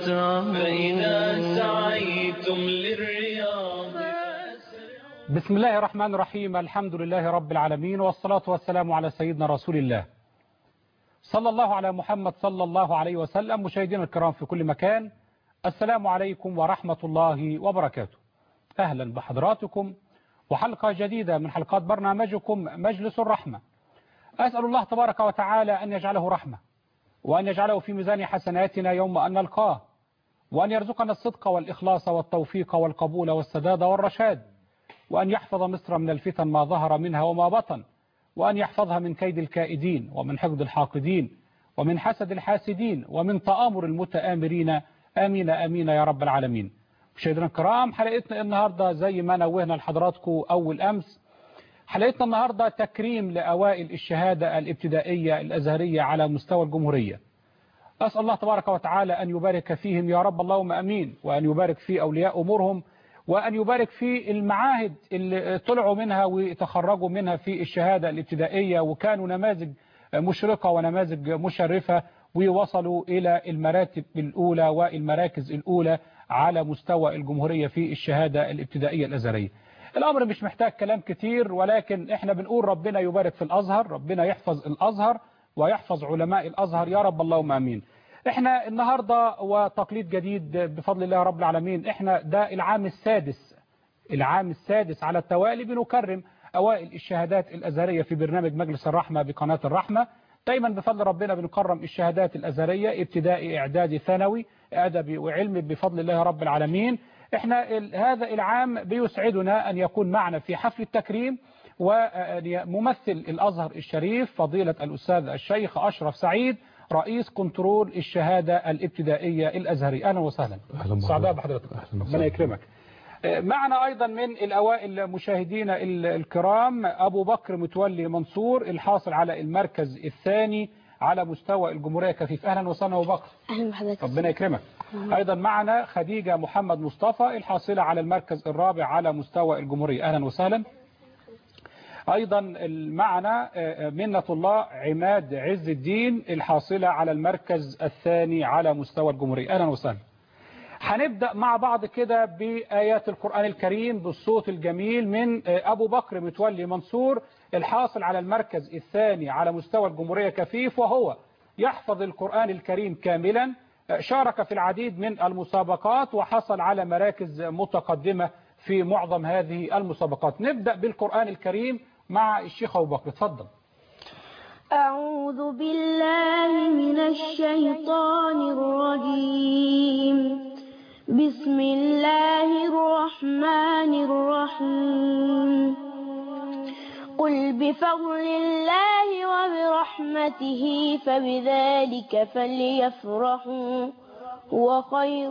تمتعوا فإذا سعيتم للرياض بسم الله الرحمن الرحيم الحمد لله رب العالمين والصلاة والسلام على سيدنا رسول الله صلى الله على محمد صلى الله عليه وسلم مشاهدينا الكرام في كل مكان السلام عليكم ورحمة الله وبركاته أهلا بحضراتكم وحلقة جديدة من حلقات برنامجكم مجلس الرحمة أسأل الله تبارك وتعالى أن يجعله رحمة وأن يجعله في ميزان حسناتنا يوم أن نلقاه وأن يرزقنا الصدق والإخلاص والتوفيق والقبول والسداد والرشاد وأن يحفظ مصر من الفتن ما ظهر منها وما بطن وأن يحفظها من كيد الكائدين ومن حقد الحاقدين ومن حسد الحاسدين ومن تآمر المتآمرين آمين آمين يا رب العالمين مشاهدينا الكرام حلقتنا النهاردة زي ما نوهنا لحضراتكم أول أمس حلقتنا النهاردة تكريم لأوائل الشهادة الابتدائية الأزهرية على مستوى الجمهورية أسأل الله تبارك وتعالى أن يبارك فيهم يا رب اللهم أمين وأن يبارك في أولياء أمورهم وأن يبارك في المعاهد اللي طلعوا منها وتخرجوا منها في الشهادة الابتدائية وكانوا نماذج مشرقة ونماذج مشرفة ووصلوا إلى المراتب الأولى والمراكز الأولى على مستوى الجمهورية في الشهادة الابتدائية الأزهرية الأمر مش محتاج كلام كتير ولكن احنا بنقول ربنا يبارك في الأزهر ربنا يحفظ الأزهر ويحفظ علماء الأزهر يا رب اللهم أمين احنا النهاردة وتقليد جديد بفضل الله رب العالمين احنا ده العام السادس العام السادس على التوالي بنكرم أوائل الشهادات الأزهرية في برنامج مجلس الرحمة بقناة الرحمة دايما بفضل ربنا بنكرم الشهادات الأزهرية ابتدائي إعدادي ثانوي أدبي وعلمي بفضل الله رب العالمين احنا هذا العام بيسعدنا أن يكون معنا في حفل التكريم وممثل الأزهر الشريف فضيلة الأستاذ الشيخ أشرف سعيد رئيس كنترول الشهادة الابتدائية الأزهري أهلا وسهلا أهلا سعداء بحضرتك ربنا يكرمك معنا أيضا من الأوائل مشاهدينا الكرام أبو بكر متولي منصور الحاصل على المركز الثاني على مستوى الجمهورية كفيف أهلا وسهلا أبو بكر أهلا بحضرتك ربنا يكرمك أيضا معنا خديجة محمد مصطفى الحاصلة على المركز الرابع على مستوى الجمهورية أهلا وسهلا أيضا معنا منة الله عماد عز الدين الحاصلة على المركز الثاني على مستوى الجمهورية أهلا وسهلا هنبدأ مع بعض كده بآيات القرآن الكريم بالصوت الجميل من أبو بكر متولي منصور الحاصل على المركز الثاني على مستوى الجمهورية كفيف وهو يحفظ القرآن الكريم كاملا شارك في العديد من المسابقات وحصل على مراكز متقدمة في معظم هذه المسابقات نبدأ بالقرآن الكريم مع الشيخ أبو بكر اتفضل أعوذ بالله من الشيطان الرجيم بسم الله الرحمن الرحيم قل بفضل الله وبرحمته فبذلك فليفرحوا هو خير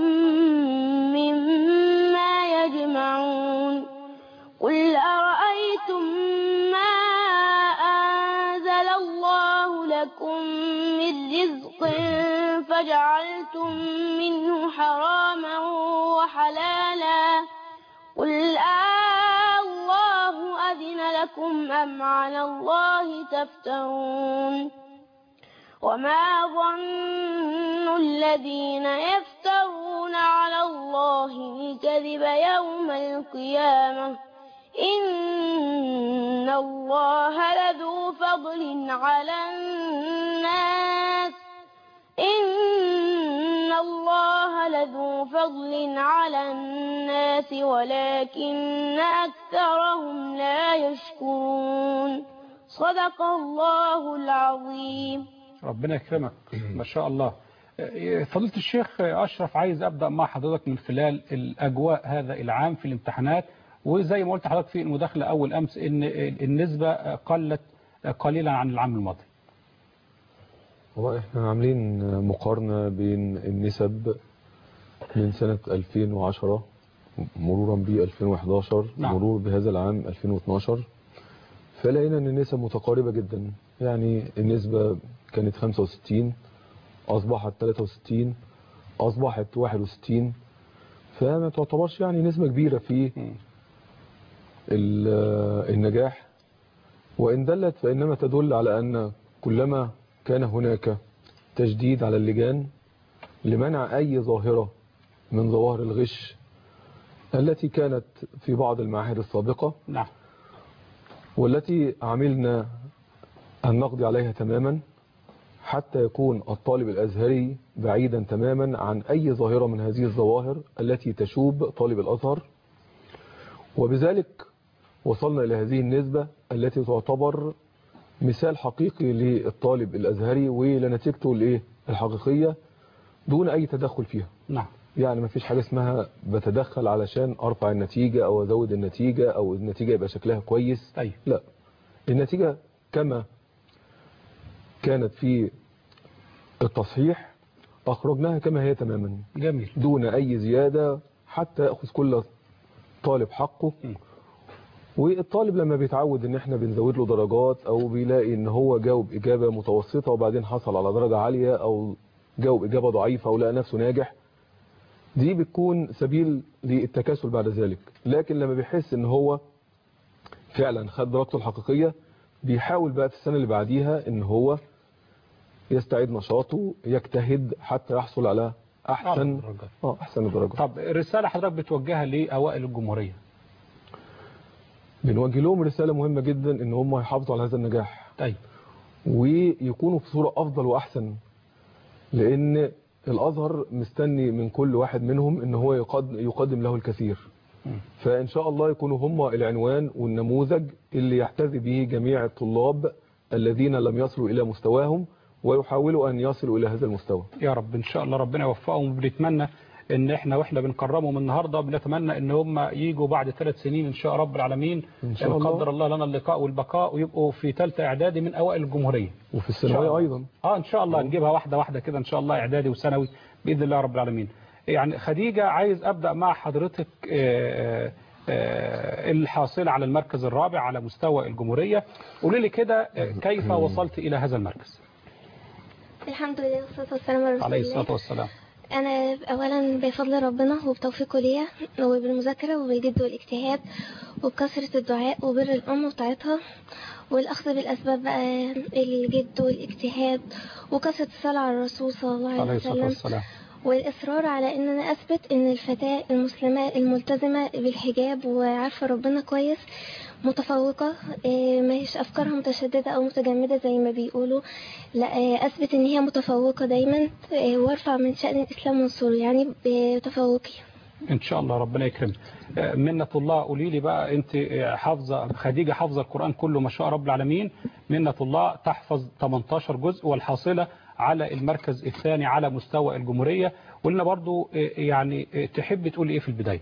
مما يجمعون قل أرأيتم ما أنزل الله لكم من رزق فجعلتم منه حراما وحلالا قل آه الله أذن لكم أم على الله تفترون وما ظن الذين يفترون على الله الكذب يوم القيامة إن الله لذو فضل على الناس إن الله لذو فضل على الناس ولكن أكثرهم لا يشكرون صدق الله العظيم ربنا يكرمك ما شاء الله فضيلة الشيخ أشرف عايز أبدأ مع حضرتك من خلال الأجواء هذا العام في الامتحانات وزي ما قلت حضرتك في المداخلة أول أمس إن النسبة قلت قليلا عن العام الماضي هو احنا عاملين مقارنة بين النسب من سنة 2010 مرورا ب 2011 نعم. مرور بهذا العام 2012 فلقينا ان النسب متقاربة جدا يعني النسبة كانت 65 اصبحت 63 اصبحت 61 فما تعتبرش يعني نسبة كبيرة في ال- النجاح وإن دلت فإنما تدل على أن كلما كان هناك تجديد على اللجان لمنع أي ظاهرة من ظواهر الغش التي كانت في بعض المعاهد السابقة نعم والتي عملنا أن نقضي عليها تماما حتى يكون الطالب الأزهري بعيدا تماما عن أي ظاهرة من هذه الظواهر التي تشوب طالب الأزهر وبذلك وصلنا إلى هذه النسبة التي تعتبر مثال حقيقي للطالب الأزهري ولنتيجته الإيه؟ الحقيقية دون أي تدخل فيها نعم يعني ما فيش حاجة اسمها بتدخل علشان أرفع النتيجة أو أزود النتيجة أو النتيجة يبقى شكلها كويس أيوة لا النتيجة كما كانت في التصحيح أخرجناها كما هي تماما جميل دون أي زيادة حتى يأخذ كل طالب حقه م. والطالب لما بيتعود ان احنا بنزود له درجات او بيلاقي ان هو جاوب اجابة متوسطة وبعدين حصل على درجة عالية او جاوب اجابة ضعيفة او لقى نفسه ناجح دي بتكون سبيل للتكاسل بعد ذلك لكن لما بيحس ان هو فعلا خد درجته الحقيقية بيحاول بقى في السنة اللي بعديها ان هو يستعيد نشاطه يجتهد حتى يحصل على احسن أعلى درجات. اه احسن درجة طب رسالة حضرتك بتوجهها لأوائل الجمهورية بنوجه لهم رسالة مهمة جدا ان هم يحافظوا على هذا النجاح طيب ويكونوا في صورة افضل واحسن لان الازهر مستني من كل واحد منهم ان هو يقدم, يقدم له الكثير فان شاء الله يكونوا هم العنوان والنموذج اللي يحتذي به جميع الطلاب الذين لم يصلوا الى مستواهم ويحاولوا ان يصلوا الى هذا المستوى يا رب ان شاء الله ربنا يوفقهم وبنتمنى ان احنا واحنا بنكرمهم النهارده بنتمنى ان هم يجوا بعد ثلاث سنين ان شاء رب العالمين إن شاء الله. قدر الله لنا اللقاء والبقاء ويبقوا في ثالثه اعدادي من اوائل الجمهوريه وفي إن شاء الثانوية الله. ايضا اه ان شاء الله نجيبها واحده واحده كده ان شاء الله اعدادي وثانوي باذن الله رب العالمين يعني خديجه عايز ابدا مع حضرتك آه، آه، الحاصله على المركز الرابع على مستوى الجمهوريه قولي لي كده آه، كيف وصلت الى هذا المركز الحمد لله والصلاة والسلام على رسول عليه الله الصلاه والسلام أنا أولا بفضل ربنا وبتوفيقه ليا وبالمذاكرة وبالجد والاجتهاد وبكثرة الدعاء وبر الأم وطاعتها والأخذ بالأسباب بقى الجد والاجتهاد وكثرة الصلاة على الرسول صلى الله عليه عليه الصلاه وسلم والسلام والإصرار على إن أنا أثبت إن الفتاة المسلمة الملتزمة بالحجاب وعارفة ربنا كويس متفوقة إيه، ما هيش أفكارها متشددة أو متجمدة زي ما بيقولوا لا إيه، أثبت إن هي متفوقة دايما إيه، وارفع من شأن الإسلام وانصره يعني بتفوقي ان شاء الله ربنا يكرمك آه، منة الله قولي لي بقى انت آه، حافظه خديجه حافظه القران كله ما شاء رب العالمين منة الله تحفظ 18 جزء والحاصله على المركز الثاني على مستوى الجمهوريه قلنا برضو آه، يعني آه، تحب تقول ايه في البدايه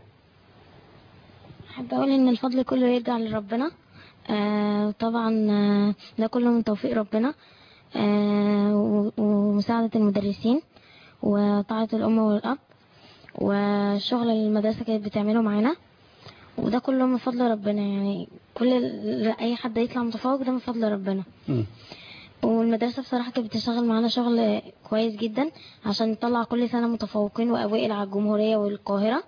أحب أقول إن الفضل كله يرجع لربنا آه طبعا آه، ده كله من توفيق ربنا آه و- ومساعدة المدرسين وطاعة الأم والأب والشغل اللي المدرسة كانت بتعمله معانا وده كله من فضل ربنا يعني كل ال- أي حد يطلع متفوق ده من فضل ربنا مم. والمدرسة بصراحة كانت بتشتغل معانا شغل كويس جدا عشان نطلع كل سنة متفوقين وأوائل على الجمهورية والقاهرة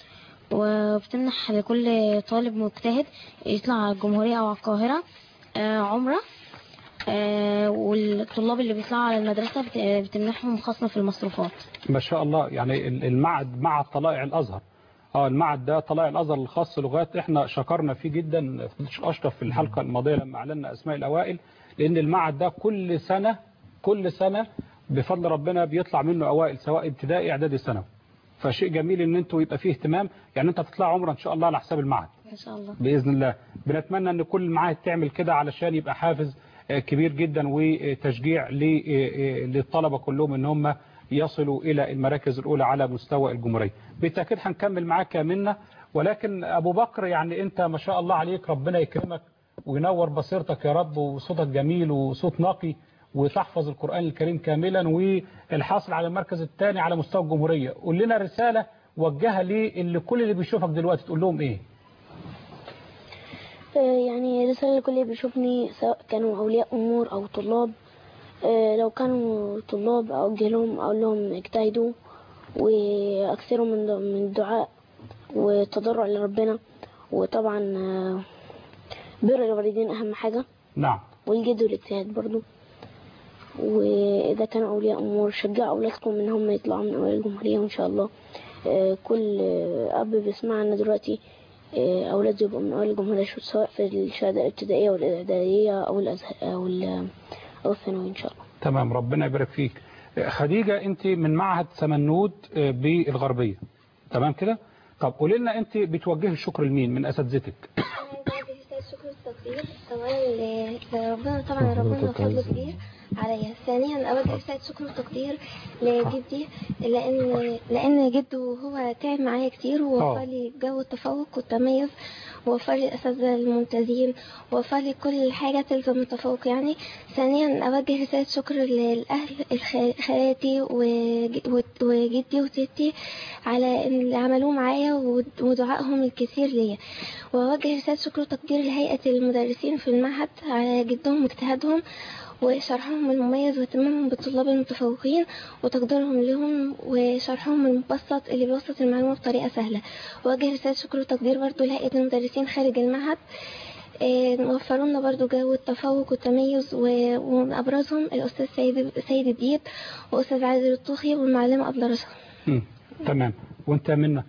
وبتمنح لكل طالب مجتهد يطلع على الجمهورية أو على القاهرة آه، عمرة آه، والطلاب اللي بيطلعوا على المدرسة بت- بتمنحهم خصم في المصروفات ما شاء الله يعني ال- المعهد معهد طلائع الازهر اه المعهد ده طلائع الازهر الخاص لغات احنا شكرنا فيه جدا فضيلة اشرف في الحلقه الماضيه لما اعلنا اسماء الاوائل لان المعهد ده كل سنه كل سنه بفضل ربنا بيطلع منه اوائل سواء ابتدائي اعدادي ثانوي فشيء جميل ان انتوا يبقى فيه اهتمام يعني انت تطلع عمره ان شاء الله على حساب المعهد إن شاء الله باذن الله بنتمنى ان كل المعاهد تعمل كده علشان يبقى حافز آه، كبير جدا وتشجيع ل- آه، آه، للطلبه كلهم ان هم يصلوا الى المراكز الاولى على مستوى الجمهوريه بالتاكيد هنكمل معاك يا منى ولكن ابو بكر يعني انت ما شاء الله عليك ربنا يكرمك وينور بصيرتك يا رب وصوتك جميل وصوت نقي وتحفظ القران الكريم كاملا والحاصل على المركز الثاني على مستوى الجمهوريه قول لنا رساله وجهها للي كل اللي بيشوفك دلوقتي تقول لهم ايه آه، يعني رسالة لكل اللي بيشوفني سواء كانوا أولياء أمور أو طلاب آه، لو كانوا طلاب أوجه لهم أقول لهم اجتهدوا وأكثروا من من الدعاء والتضرع لربنا وطبعا آه، بر الوالدين أهم حاجة نعم والجد والاجتهاد برضو وإذا كانوا أولياء أمور شجعوا أولادكم إن هم يطلعوا من أوائل الجمهورية وإن شاء الله آه، كل آه، أب بيسمعنا دلوقتي آه، أولاده يبقوا من أوائل الجمهورية شو- سواء في الشهادة الابتدائية والإعدادية أو الأزهر أو ال- أو الثانوي إن شاء الله تمام ربنا يبارك فيك خديجة انت من معهد سمنود آه، بالغربية تمام كده طب قولي لنا انت بتوجهي الشكر لمين من اساتذتك أنا عايزة أوجه رسالة شكر والتقدير أولا ل- لربنا طبعا ربنا فضل كبير عليا ثانيا أوجه رسالة شكر وتقدير لجدي لأن لأن جده هو تعب معايا كتير آه. ووفر لي جو التفوق والتميز ووفر لي الأساتذة الممتازين ووفر لي كل حاجة تلزم التفوق يعني ثانيا أوجه رسالة شكر للأهل الخ- خالاتي وج- وت- وجدي وتيتي على اللي عملوه معايا ود- ودعائهم الكثير ليا وأوجه رسالة شكر وتقدير لهيئة المدرسين في المعهد على جدهم واجتهادهم وشرحهم المميز واهتمامهم بالطلاب المتفوقين وتقديرهم لهم وشرحهم المبسط اللي بيوصل المعلومة بطريقة سهلة وأوجه رسالة شكر وتقدير برضو لهيئة المدرسين خارج المعهد آه، وفروا لنا برضو جو التفوق والتميز و- ومن أبرزهم الأستاذ سيد سيد الديب وأستاذ عادل الطوخي والمعلمة أبلة رشا مم. تمام وانت منا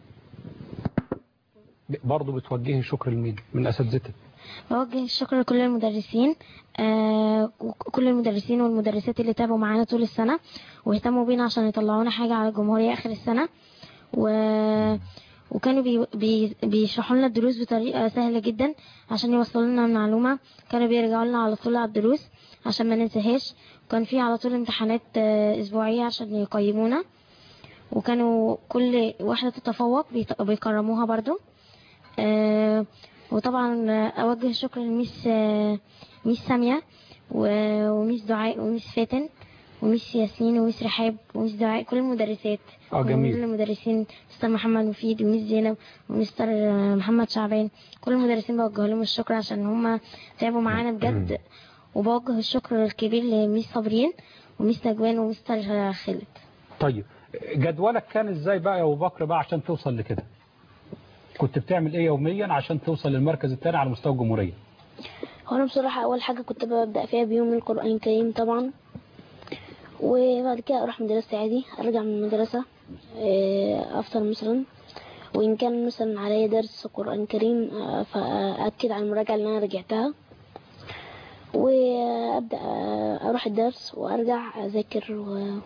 برضه بتوجهي شكر لمين من اساتذتك بوجه الشكر لكل المدرسين آه كل المدرسين والمدرسات اللي تابعوا معانا طول السنة واهتموا بينا عشان يطلعونا حاجة على الجمهورية آخر السنة و... وكانوا بي... بي... بيشرحوا لنا الدروس بطريقة سهلة جدا عشان يوصلوا لنا المعلومة كانوا بيرجعوا لنا على طول على الدروس عشان ما ننساهاش وكان في على طول امتحانات آه، أسبوعية عشان يقيمونا وكانوا كل واحدة تتفوق بيت- بيكرموها برضو آه، وطبعا آه، أوجه الشكر لميس آه، ميس سامية و- وميس دعاء وميس فاتن وميس ياسمين وميس رحاب وميس دعاء كل المدرسات اه جميل كل المدرسين مستر محمد مفيد وميس زينب ومستر آه، محمد شعبان كل المدرسين بوجه لهم الشكر عشان هم تعبوا معانا بجد وبوجه الشكر الكبير لميس صابرين وميس نجوان ومستر آه، خالد طيب جدولك كان ازاي بقى يا ابو بكر بقى عشان توصل لكده كنت بتعمل ايه يوميا عشان توصل للمركز الثاني على مستوى الجمهورية هو أنا بصراحة أول حاجة كنت ببدأ فيها بيوم القرآن الكريم طبعا وبعد كده أروح مدرستي عادي أرجع من المدرسة آه، أفطر مثلا وإن كان مثلا عليا درس قرآن كريم آه، فأكد على المراجعة اللي أنا رجعتها وأبدأ آه، أروح الدرس وأرجع أذاكر و...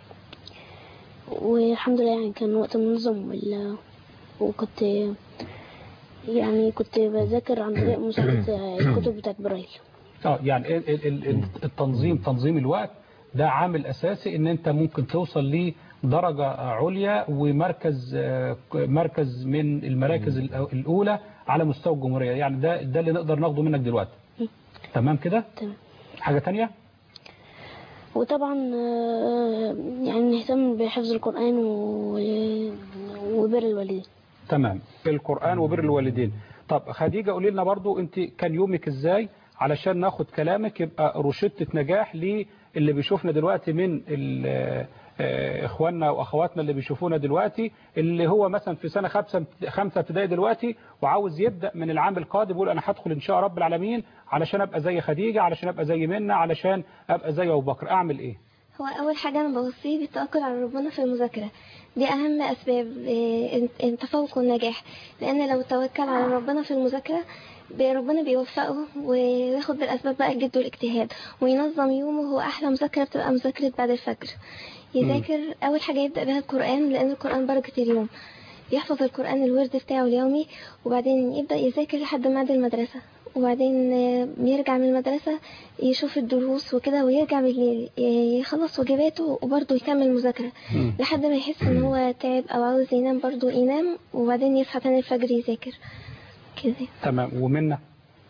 والحمد لله يعني كان وقت منظم وال... وكنت يعني كنت بذاكر عن طريق مساعدة الكتب بتاعت برايل اه يعني ال- ال- ال- التنظيم تنظيم الوقت ده عامل اساسي ان انت ممكن توصل لدرجة عليا ومركز آه، مركز من المراكز الأ- الاولى على مستوى الجمهورية يعني ده ده اللي نقدر ناخده منك دلوقتي تمام كده تمام حاجة تانية وطبعا آه، يعني نهتم بحفظ القرآن و- وبر الوالدين تمام القرآن وبر الوالدين طب خديجة قولي لنا برضو انت كان يومك ازاي علشان ناخد كلامك يبقى روشتة نجاح للي بيشوفنا دلوقتي من ال- آه، اخواننا واخواتنا اللي بيشوفونا دلوقتي اللي هو مثلا في سنة خمسة خمسة ابتدائي دلوقتي وعاوز يبدأ من العام القادم يقول انا هدخل ان شاء رب العالمين علشان ابقى زي خديجة علشان ابقى زي منى علشان ابقى زي ابو بكر اعمل ايه هو أول حاجة أنا بوصيه بالتوكل على ربنا في المذاكرة دي أهم أسباب آه، التفوق والنجاح لأن لو توكل على ربنا في المذاكرة بي- ربنا بيوفقه وياخد بالأسباب بقى جد والاجتهاد وينظم يومه هو أحلى مذاكرة بتبقى مذاكرة بعد الفجر يذاكر أول حاجة يبدأ بها القرآن لأن القرآن بركة اليوم يحفظ القرآن الورد بتاعه اليومي وبعدين يبدأ يذاكر لحد ميعاد المدرسة وبعدين آه، يرجع من المدرسة يشوف الدروس وكده ويرجع بالليل ي- يخلص واجباته وبرضه يكمل مذاكرة مم. لحد ما يحس ان هو تعب او عاوز ينام برضه ينام وبعدين يصحى تاني الفجر يذاكر كده تمام ومنى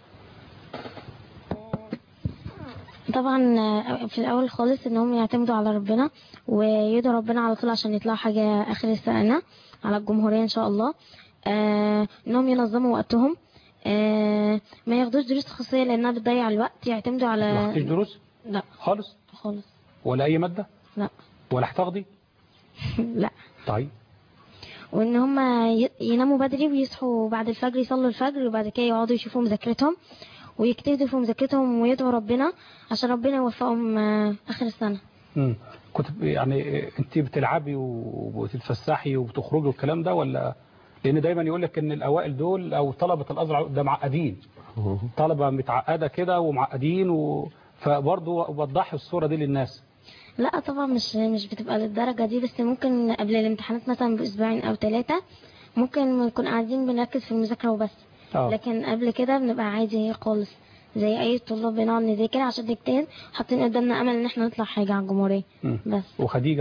طبعا آه، في الاول خالص ان هم يعتمدوا على ربنا ويدعوا ربنا على طول عشان يطلعوا حاجه اخر السنه على الجمهوريه ان شاء الله آه انهم ينظموا وقتهم آه ما ياخدوش دروس خصوصيه لانها بتضيع الوقت يعتمدوا ما على خدتيش دروس لا خالص خالص ولا اي مادة لا ولا هتاخدي لا طيب وان هم ي- يناموا بدري ويصحوا بعد الفجر يصلوا الفجر وبعد كده يقعدوا يشوفوا مذاكرتهم ويجتهدوا في مذاكرتهم ويدعوا ربنا عشان ربنا يوفقهم آه، اخر السنه مم. كنت ب- يعني انت بتلعبي وبتتفسحي وبتخرجي والكلام ده ولا لان دايما يقول لك ان الاوائل دول او طلبه الازهر ده معقدين طلبه متعقده كده ومعقدين و... فبرضه وضحي الصوره دي للناس لا طبعا مش مش بتبقى للدرجه دي بس ممكن قبل الامتحانات مثلا باسبوعين او ثلاثه ممكن نكون قاعدين بنركز في المذاكره وبس اه لكن قبل كده بنبقى عادي خالص زي اي طلاب بنقعد نذاكر عشان نجتهد حاطين قدامنا امل ان احنا نطلع حاجه على الجمهوريه مم. بس وخديجه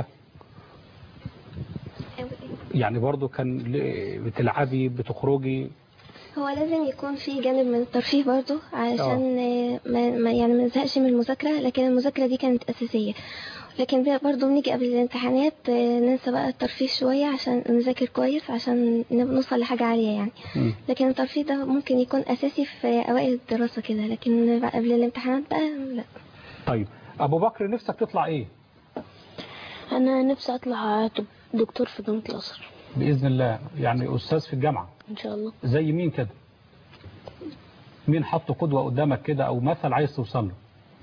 يعني برضه كان ل- بتلعبي بتخرجي هو لازم يكون في جانب من الترفيه برضو علشان آه، ما ما- يعني ما نزهقش من المذاكرة لكن المذاكرة دي كانت أساسية لكن بي- برضو بنيجي قبل الامتحانات آه، ننسى بقى الترفيه شوية عشان نذاكر كويس عشان نب- نوصل لحاجة عالية يعني مم. لكن الترفيه ده ممكن يكون أساسي في أوائل الدراسة كده لكن بقى قبل الامتحانات بقى لا طيب ابو بكر نفسك تطلع ايه انا نفسي اطلع دك- دكتور في جامعه الازهر باذن الله يعني استاذ في الجامعه ان شاء الله زي مين كده مين حط قدوه قدامك كده او مثل عايز توصل له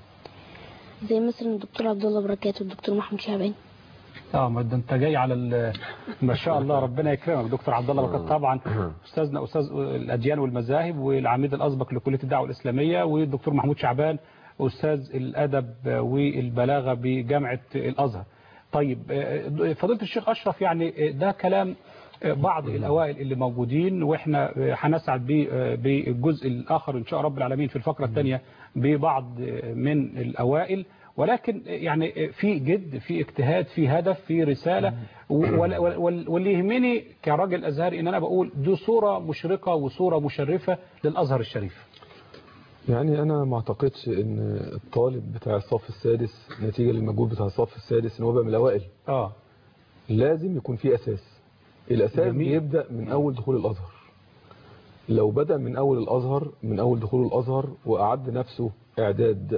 زي مثلا الدكتور عبد الله بركات والدكتور محمود شعبان اه ما ده انت جاي على ال- ما شاء الله ربنا يكرمك دكتور عبد الله بركات طبعا استاذنا استاذ الاديان والمذاهب والعميد الاسبق لكليه الدعوه الاسلاميه والدكتور محمود شعبان استاذ الادب والبلاغه بجامعه الازهر طيب آه، فضيله الشيخ اشرف يعني آه، ده كلام آه، بعض الاوائل اللي موجودين واحنا آه، هنسعد بيه، آه، بالجزء الاخر ان شاء رب العالمين في الفقره الثانيه ببعض آه، من الاوائل ولكن يعني في جد في اجتهاد في هدف في رسالة وال- وال- واللي يهمني كراجل أزهري إن أنا بقول دي صورة مشرقة وصورة مشرفة للأزهر الشريف يعني انا ما اعتقدش ان الطالب بتاع الصف السادس نتيجة للمجهود بتاع الصف السادس ان هو بقى من الاوائل آه لازم يكون في اساس الاساس جميل. بيبدا من اول دخول الازهر لو بدا من اول الازهر من اول دخول الازهر واعد نفسه اعداد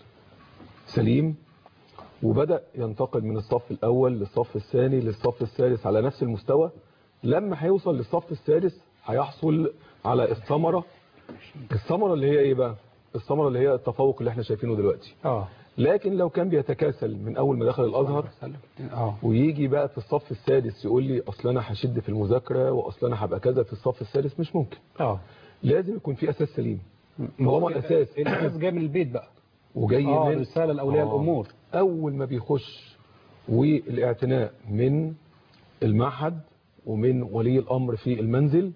سليم وبدا ينتقل من الصف الاول للصف الثاني للصف الثالث على نفس المستوى لما هيوصل للصف السادس هيحصل على الثمره الثمره اللي هي ايه بقى الثمره اللي هي التفوق اللي احنا شايفينه دلوقتي آه لكن لو كان بيتكاسل من اول ما دخل الازهر آه ويجي بقى في الصف السادس يقول لي اصل انا هشد في المذاكره واصل انا هبقى كذا في الصف السادس مش ممكن آه لازم يكون في اساس سليم ما هو الاساس الأساس جاي من البيت بقى وجاي آه من رسالة لأولياء آه. الأمور اول ما بيخش والاعتناء من المعهد ومن ولي الامر في المنزل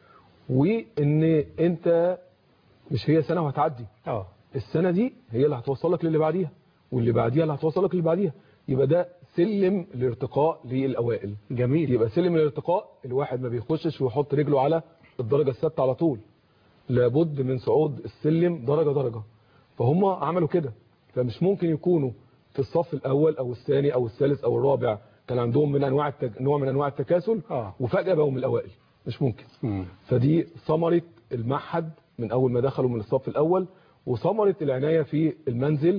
وان انت مش هي سنه وهتعدي آه السنه دي هي اللي هتوصلك للي بعديها واللي بعديها اللي هتوصلك للي بعديها يبقى ده سلم الارتقاء للاوائل جميل يبقى سلم الارتقاء الواحد ما بيخشش ويحط رجله على الدرجة الثابتة على طول لابد من صعود السلم درجة درجة فهم عملوا كده فمش ممكن يكونوا في الصف الأول أو الثاني أو الثالث أو الرابع كان عندهم من أنواع التج... نوع من أنواع التكاسل آه. وفجأة بقوا من الأوائل مش ممكن مم. فدي ثمرة المعهد من أول ما دخلوا من الصف الأول وثمرة العناية في المنزل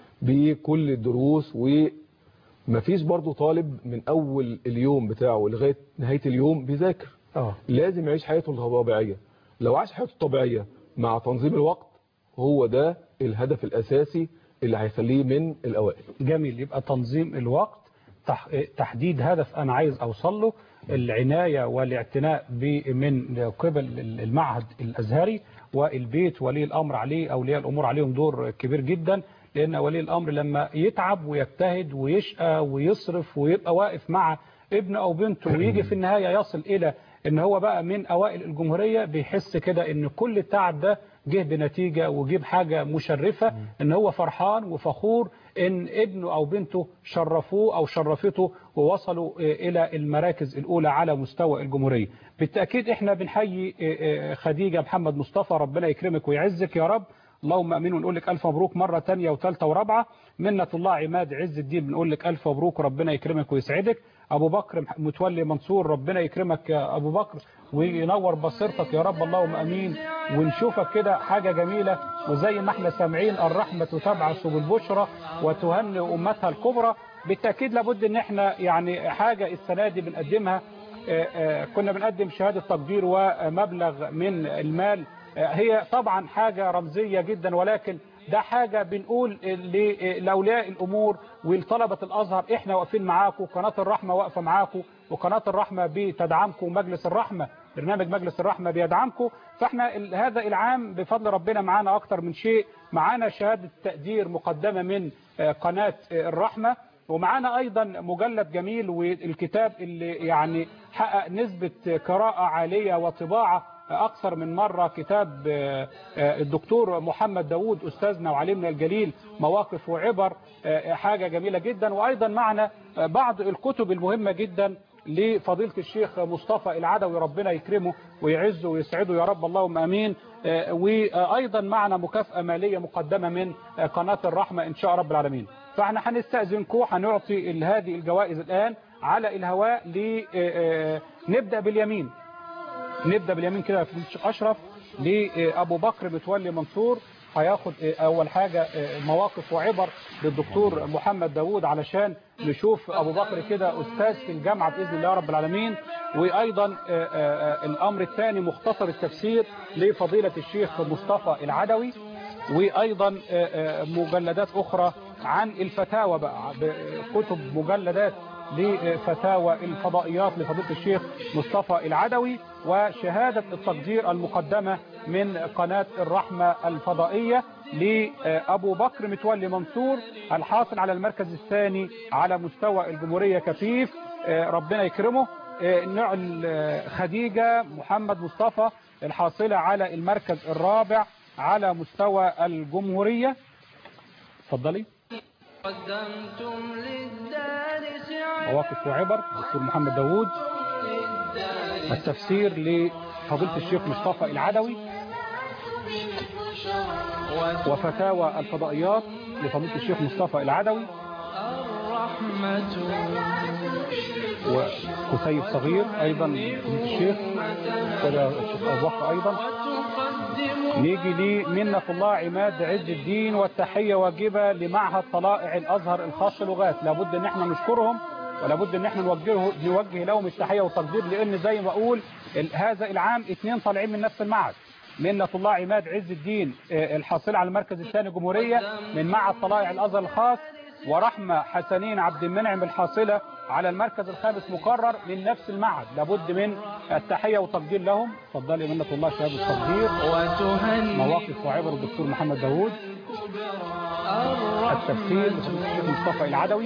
بكل الدروس ومفيش برضو طالب من أول اليوم بتاعه لغاية نهاية اليوم بيذاكر آه لازم يعيش حياته الطبيعية لو عاش حياته الطبيعية مع تنظيم الوقت هو ده الهدف الأساسي اللي هيخليه من الأوائل جميل يبقى تنظيم الوقت تح- تحديد هدف أنا عايز أوصل له العناية والاعتناء ب- من قبل المعهد الأزهري والبيت ولي الأمر عليه أولياء الأمور عليهم دور كبير جدا لأن ولي الأمر لما يتعب ويجتهد ويشقى ويصرف ويبقى واقف مع ابن أو بنته ويجي في النهاية يصل إلى ان هو بقى من اوائل الجمهورية بيحس كده ان كل التعب ده جه بنتيجة وجه بحاجة مشرفة ان هو فرحان وفخور ان ابنه او بنته شرفوه او شرفته ووصلوا آه، الى المراكز الاولى على مستوى الجمهورية بالتأكيد احنا بنحيي آه، آه، خديجة محمد مصطفى ربنا يكرمك ويعزك يا رب اللهم امين ونقول لك الف مبروك مره ثانيه وثالثه ورابعه منة الله عماد عز الدين بنقول لك الف مبروك وربنا يكرمك ويسعدك ابو بكر مح- متولي منصور ربنا يكرمك يا ابو بكر وينور بصيرتك يا رب اللهم امين ونشوفك كده حاجه جميله وزي ما احنا سامعين الرحمه تبعث بالبشرى وتهنئ امتها الكبرى بالتاكيد لابد ان احنا يعني حاجه السنه دي بنقدمها آه، آه، كنا بنقدم شهاده تقدير ومبلغ من المال هي طبعا حاجة رمزية جدا ولكن ده حاجة بنقول ل- لأولياء الأمور ولطلبة الأزهر إحنا واقفين معاكم قناة الرحمة واقفة معاكم وقناة الرحمة بتدعمكم مجلس الرحمة برنامج مجلس الرحمة بيدعمكم فإحنا ال- هذا العام بفضل ربنا معانا أكتر من شيء معانا شهادة تقدير مقدمة من آه، قناة آه، الرحمة ومعانا أيضا مجلد جميل والكتاب اللي يعني حقق نسبة قراءة عالية وطباعة أكثر من مرة كتاب آه، آه، الدكتور محمد داوود أستاذنا وعلمنا الجليل مواقف وعبر آه، حاجة جميلة جدا وأيضا معنا آه، بعض الكتب المهمة جدا لفضيلة الشيخ مصطفى العدوي ربنا يكرمه ويعزه ويسعده يا رب اللهم امين آه، وايضا معنا مكافأة مالية مقدمة من آه، قناة الرحمة ان شاء رب العالمين فاحنا هنستأذنكم هنعطي ال- هذه الجوائز الان على الهواء لنبدأ باليمين نبدأ باليمين كده في الشيخ أشرف لأبو بكر متولي منصور هياخد أول حاجة مواقف وعبر للدكتور محمد داوود علشان نشوف أبو بكر كده أستاذ في الجامعة بإذن الله رب العالمين وأيضا الأمر الثاني مختصر التفسير لفضيلة الشيخ مصطفى العدوي وأيضا مجلدات أخرى عن الفتاوى بقى كتب مجلدات لفتاوى الفضائيات لفضيلة الشيخ مصطفى العدوي وشهادة التقدير المقدمة من قناة الرحمة الفضائية لأبو بكر متولي منصور الحاصل على المركز الثاني على مستوى الجمهورية كفيف ربنا يكرمه نعل خديجة محمد مصطفى الحاصلة على المركز الرابع على مستوى الجمهورية اتفضلي قدمتم للدار سعادة مواقف وعبر دكتور محمد داوود التفسير لفضيلة الشيخ مصطفى العدوي وفتاوى الفضائيات لفضيلة الشيخ مصطفى العدوي الرحمة وكتيب صغير أيضا فضيلة الشيخ كده الشيخ أبو بكر أيضا وتقدم نيجي لي منة الله عماد عز الدين والتحية واجبة لمعهد طلائع الأزهر الخاص لغات لابد ان احنا نشكرهم ولابد ان احنا نوجه نوجه لهم التحية والتقدير لان زي ما اقول ال- هذا العام اثنين طالعين من نفس المعهد منة الله عماد عز الدين آه، الحاصلة على المركز الثاني جمهورية من معهد طلائع الأزهر الخاص ورحمة حسنين عبد المنعم الحاصلة على المركز الخامس مقرر من نفس المعهد لابد من التحية والتقدير لهم اتفضلي منة الله شهادة التقدير وتهنئ مواقف وعبر الدكتور محمد داوود التفسير الشيخ مصطفى العدوي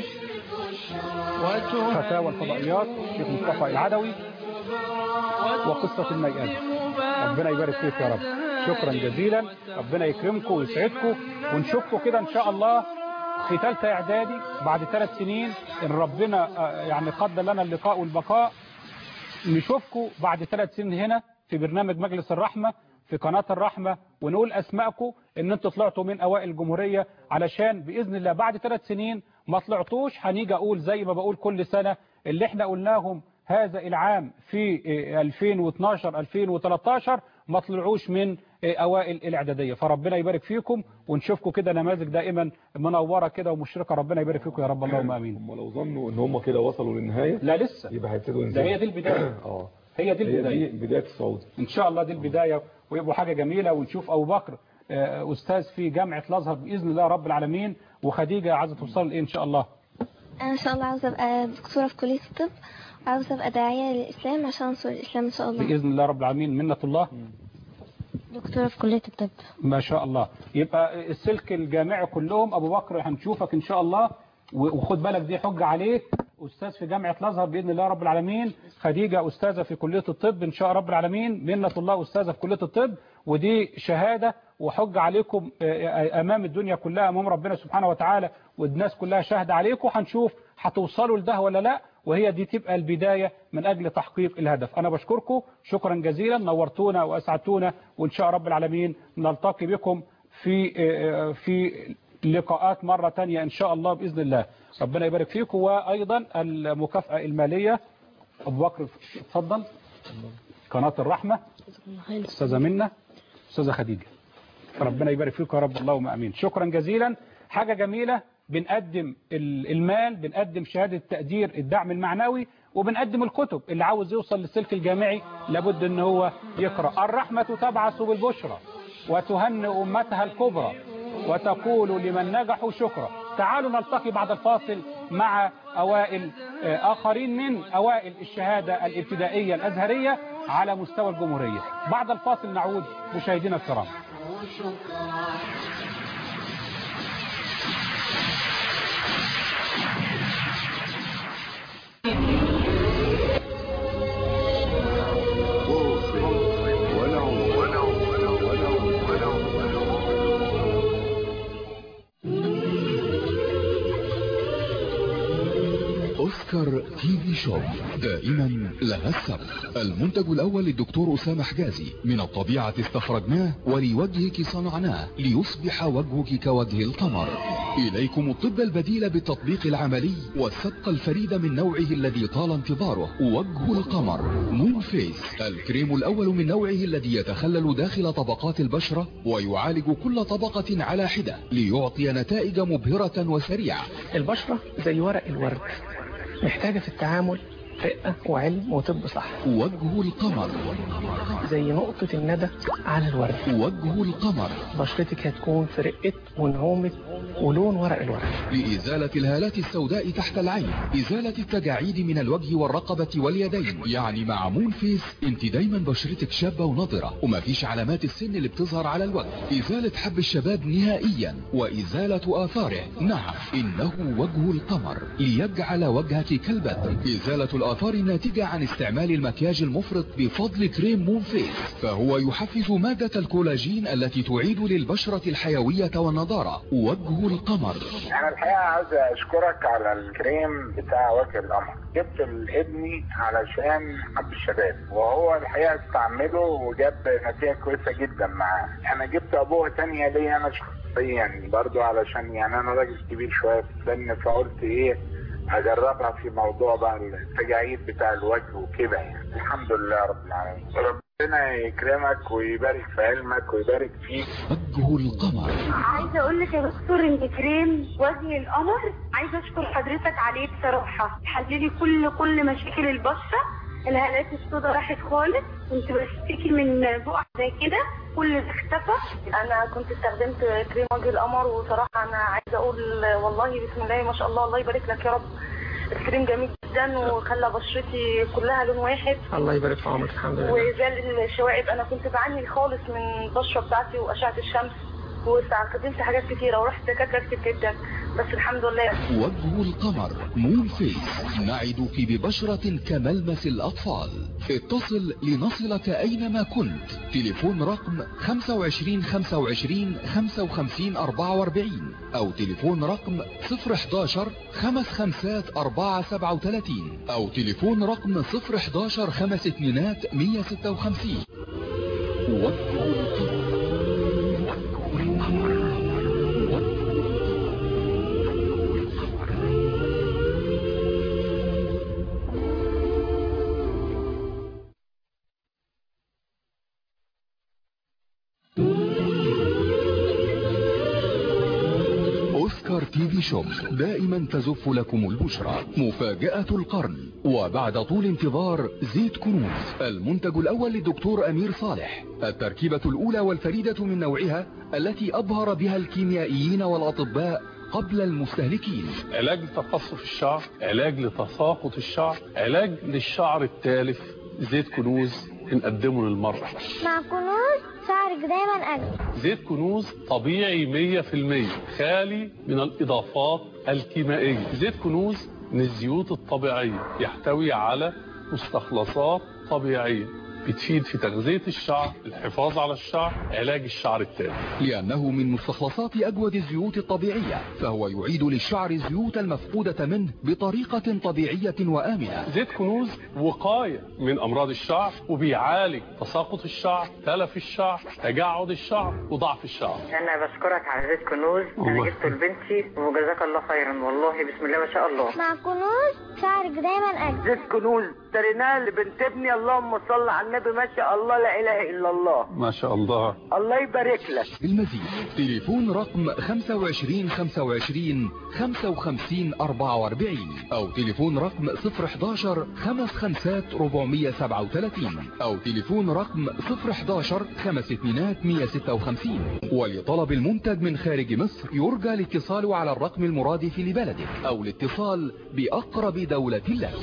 فتاوى الفضائيات الشيخ مصطفى العدوي وقصة الميئات ربنا يبارك فيك يا رب شكرا جزيلا ربنا يكرمكم ويسعدكم ونشوفكم كده ان شاء الله في ثالثه اعدادي بعد ثلاث سنين ان ربنا آه، يعني قدر لنا اللقاء والبقاء نشوفكم بعد ثلاث سنين هنا في برنامج مجلس الرحمة في قناة الرحمة ونقول أسماءكم إن أنتوا طلعتوا من أوائل الجمهورية علشان بإذن الله بعد ثلاث سنين ما طلعتوش هنيجي أقول زي ما بقول كل سنة اللي احنا قلناهم هذا العام في إيه، 2012 2013 ما طلعوش من إيه، أوائل الإعدادية فربنا يبارك فيكم ونشوفكم كده نماذج دائما منورة كده ومشرقة ربنا يبارك فيكم يا رب اللهم آمين هم لو ظنوا ان هم كده وصلوا للنهايه لا لسه يبقى هيبتدوا ده ينزلوا هي دي البداية اه هي دي هي البداية دي بدايه الصعود ان شاء الله دي البداية ويبقوا حاجة جميلة ونشوف ابو بكر آه، استاذ في جامعة الازهر باذن الله رب العالمين وخديجة عايزة توصل لايه ان شاء الله انا ان شاء الله عاوزه ابقى دكتوره في كليه الطب وعاوزه ابقى داعيه للاسلام عشان انصر الاسلام ان شاء الله باذن الله رب العالمين منة الله دكتورة في كلية الطب ما شاء الله يبقى السلك الجامعي كلهم ابو بكر هنشوفك ان شاء الله و- وخد بالك دي حجة عليك استاذ في جامعة الازهر باذن الله رب العالمين خديجة استاذة في كلية الطب ان شاء رب العالمين منة الله استاذة في كلية الطب ودي شهادة وحجة عليكم آه، امام الدنيا كلها امام ربنا سبحانه وتعالى والناس كلها شاهدة عليكم هنشوف هتوصلوا لده ولا لا وهي دي تبقى البداية من أجل تحقيق الهدف أنا بشكركم شكرا جزيلا نورتونا وأسعدتونا وإن شاء رب العالمين نلتقي بكم في في لقاءات مرة تانية إن شاء الله بإذن الله ربنا يبارك فيكم وأيضا المكافأة المالية أبو بكر اتفضل قناة الرحمة أستاذة منة أستاذة خديجة ربنا يبارك فيكم يا رب اللهم امين شكرا جزيلا حاجة جميلة بنقدم ال- المال بنقدم شهادة تقدير الدعم المعنوي وبنقدم الكتب اللي عاوز يوصل للسلك الجامعي لابد ان هو يقرأ الرحمة تبعث بالبشرى وتهنئ أمتها الكبرى وتقول لمن نجحوا شكرا تعالوا نلتقي بعد الفاصل مع أوائل آه، آخرين من أوائل الشهادة الابتدائية الأزهرية على مستوى الجمهورية بعد الفاصل نعود مشاهدينا الكرام أوسكار تي في شوب دائما لها السبق المنتج الأول للدكتور أسامة حجازي من الطبيعة استخرجناه ولوجهك صنعناه ليصبح وجهك كوجه القمر إليكم الطب البديل بالتطبيق العملي والسبق الفريد من نوعه الذي طال انتظاره وجه القمر مون فيس الكريم الأول من نوعه الذي يتخلل داخل طبقات البشرة ويعالج كل طبقة على حدة ليعطي نتائج مبهرة وسريعة البشرة زي ورق الورد محتاجة في التعامل رقة وعلم وطب صح وجه القمر زي نقطة الندى على الورد وجه القمر بشرتك هتكون في رقة ونعومة ولون ورق الورد لإزالة الهالات السوداء تحت العين إزالة التجاعيد من الوجه والرقبة واليدين يعني مع مون فيس انت دايما بشرتك شابة ونضرة ومفيش علامات السن اللي بتظهر على الوجه إزالة حب الشباب نهائيا وإزالة آثاره نعم إنه وجه القمر ليجعل وجهك كالبدر إزالة الآثار الناتجة عن استعمال المكياج المفرط بفضل كريم مون فيس فهو يحفز مادة الكولاجين التي تعيد للبشرة الحيوية والنضارة وجه القمر انا الحقيقه عاوز اشكرك على الكريم بتاع وجه القمر جبت لابني علشان حب الشباب وهو الحقيقه استعمله وجاب نتيجه كويسه جدا معاه انا جبت ابوه تانية ليا انا شخصيا برضو علشان يعني انا راجل كبير شويه في السن فقلت ايه اجربها في موضوع بقى التجاعيد بتاع الوجه وكده يعني الحمد لله رب العالمين ربنا يكرمك ويبارك في علمك ويبارك فيك وجه القمر عايزه اقول لك يا دكتور ان كريم وجه القمر عايزه اشكر حضرتك عليه بصراحه حللي كل كل مشاكل البشره الهالات السوداء راحت خالص كنت بشتكي من بقع زي كده كل ده اختفى انا كنت استخدمت كريم وجه القمر وصراحه انا عايزه اقول والله بسم الله ما شاء الله الله يبارك لك يا رب الكريم جميل جدا وخلى بشرتي كلها لون واحد الله يبارك في عمرك الحمد لله وزال الشوائب انا كنت بعاني خالص من البشره بتاعتي واشعه الشمس واستخدمت حاجات كتيره ورحت دكاتره كتير جدا بس الحمد لله وجه القمر مون فيس نعدك ببشرة كملمس الأطفال اتصل لنصلك أينما كنت تليفون رقم 25 25 55 44 أو تليفون رقم 011 خمس خمسات 4 37 أو تليفون رقم 011 خمس اتنينات 156 وجه القمر أوسكار تي في شوب دائما تزف لكم البشرى مفاجأة القرن وبعد طول انتظار زيت كنوز المنتج الأول للدكتور أمير صالح التركيبة الأولى والفريدة من نوعها التي أبهر بها الكيميائيين والأطباء قبل المستهلكين علاج لتقصف الشعر علاج لتساقط الشعر علاج للشعر التالف زيت كنوز بنقدمه للمرأة مع كنوز شعرك دايما أجمل زيت كنوز طبيعي 100% خالي من الإضافات الكيميائية زيت كنوز من الزيوت الطبيعية يحتوي على مستخلصات طبيعية بتفيد في تغذية الشعر الحفاظ على الشعر علاج الشعر التالف لأنه من مستخلصات أجود الزيوت الطبيعية فهو يعيد للشعر الزيوت المفقودة منه بطريقة طبيعية وآمنة زيت كنوز وقاية من أمراض الشعر وبيعالج تساقط الشعر تلف الشعر تجعد الشعر وضعف الشعر انا بشكرك على زيت كنوز انا الله. جبته لبنتي وجزاك الله خيرا والله بسم الله ما شاء الله مع كنوز شعرك دايما أجمل زيت كنوز اشتريناه لبنت ابني اللهم صل على النبي ما شاء الله لا اله الا الله ما شاء الله الله يبارك لك المزيد تليفون رقم 25 25 55 44 او تليفون رقم 011 خمس خمسات 437 او تليفون رقم 011 خمس اتنينات 156 ولطلب المنتج من خارج مصر يرجى الاتصال على الرقم المرادف لبلدك او الاتصال باقرب دولة لك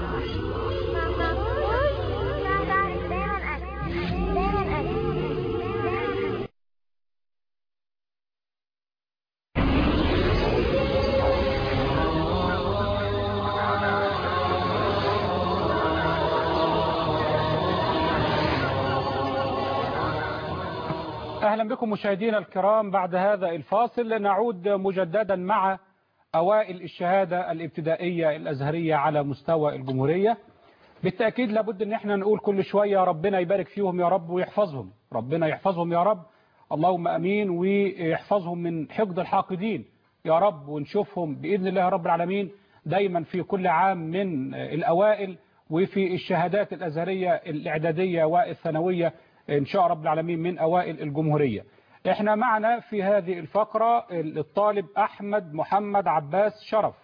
أهلا بكم مشاهدينا الكرام بعد هذا الفاصل نعود مجددا مع أوائل الشهادة الابتدائية الأزهرية على مستوى الجمهورية بالتأكيد لابد ان احنا نقول كل شوية ربنا يبارك فيهم يا رب ويحفظهم ربنا يحفظهم يا رب اللهم أمين ويحفظهم من حقد الحاقدين يا رب ونشوفهم بإذن الله رب العالمين دايما في كل عام من الأوائل وفي الشهادات الأزهرية الإعدادية والثانوية إن شاء رب العالمين من أوائل الجمهورية احنا معنا في هذه الفقرة الطالب أحمد محمد عباس شرف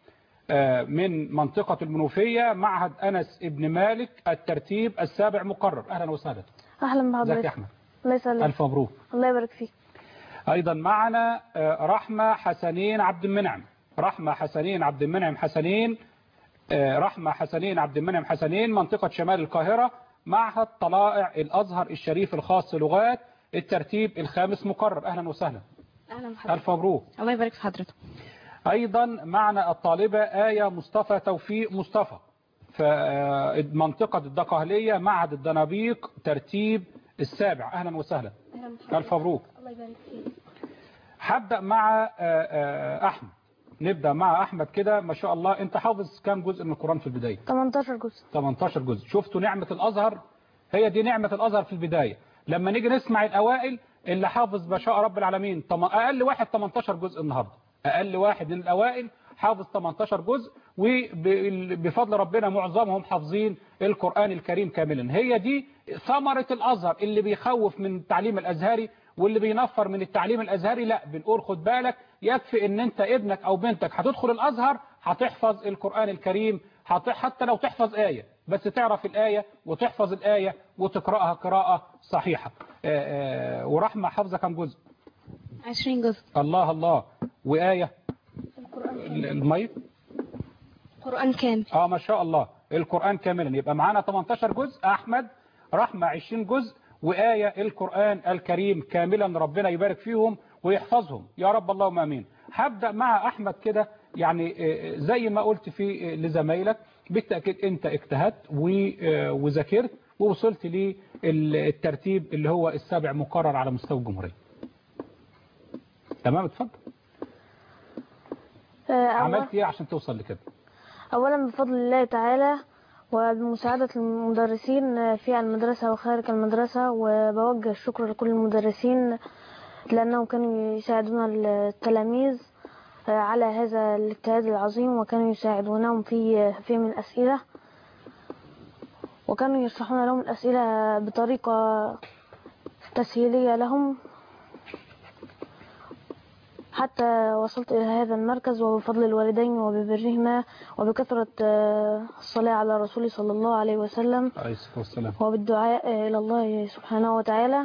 من منطقة المنوفية معهد أنس ابن مالك الترتيب السابع مقرر أهلا وسهلا اهلا ازيك يا بحضرتك أحمد الله يسلمك ألف مبروك الله يبارك فيك أيضا معنا رحمة حسنين عبد المنعم رحمة حسنين عبد المنعم حسنين رحمة حسنين عبد المنعم حسنين منطقة شمال القاهرة معهد طلائع الأزهر الشريف الخاص لغات الترتيب الخامس مقرر أهلا وسهلا اهلا ألف مبروك الله يبارك في حضرتك أيضا معنا الطالبة آية مصطفى توفيق مصطفى في منطقة الدقهلية معهد الدنابيق ترتيب السابع أهلا وسهلا ألف مبروك الله يبارك فيك هبدأ مع أحمد نبدأ مع أحمد كده ما شاء الله أنت حافظ كام جزء من القرآن في البداية 18 جزء 18 جزء شفتوا نعمة الأزهر هي دي نعمة الأزهر في البداية لما نيجي نسمع الأوائل اللي حافظ ما شاء رب العالمين طم- أقل واحد 18 جزء النهاردة أقل واحد من الأوائل حافظ 18 جزء وبفضل ربنا معظمهم حافظين القرآن الكريم كاملا هي دي ثمرة الأزهر اللي بيخوف من التعليم الأزهري واللي بينفر من التعليم الأزهري لا بنقول خد بالك يكفي ان انت ابنك او بنتك هتدخل الأزهر هتحفظ القرآن الكريم هت- حتى لو تحفظ آية بس تعرف الآية وتحفظ الآية وتقرأها قراءة صحيحة آه، آه، ورحمة حافظة كم جزء 20 جزء الله الله وآية الميت قرآن كامل اه ما شاء الله القرآن كاملا يبقى معانا 18 جزء أحمد رحمة 20 جزء وآية القرآن الكريم كاملا ربنا يبارك فيهم ويحفظهم يا رب اللهم امين هبدأ مع أحمد كده يعني آه، زي ما قلت في آه، لزمايلك بالتأكيد أنت اجتهدت و- آه، وذاكرت ووصلت للترتيب اللي هو السابع مقرر على مستوى الجمهورية تمام اتفضل آه، أول- عملت ايه عشان توصل لكده أولا بفضل الله تعالى وبمساعدة المدرسين في المدرسة وخارج المدرسة وبوجه الشكر لكل المدرسين لأنهم كانوا يساعدون التلاميذ على هذا الاجتهاد العظيم وكانوا يساعدونهم في فهم الأسئلة وكانوا يشرحون لهم الأسئلة بطريقة تسهيلية لهم حتى وصلت إلى هذا المركز وبفضل الوالدين وببرهما وبكثرة آه، الصلاة على رسول صلى الله عليه وسلم عليه الصلاة والسلام وبالدعاء إلى الله سبحانه وتعالى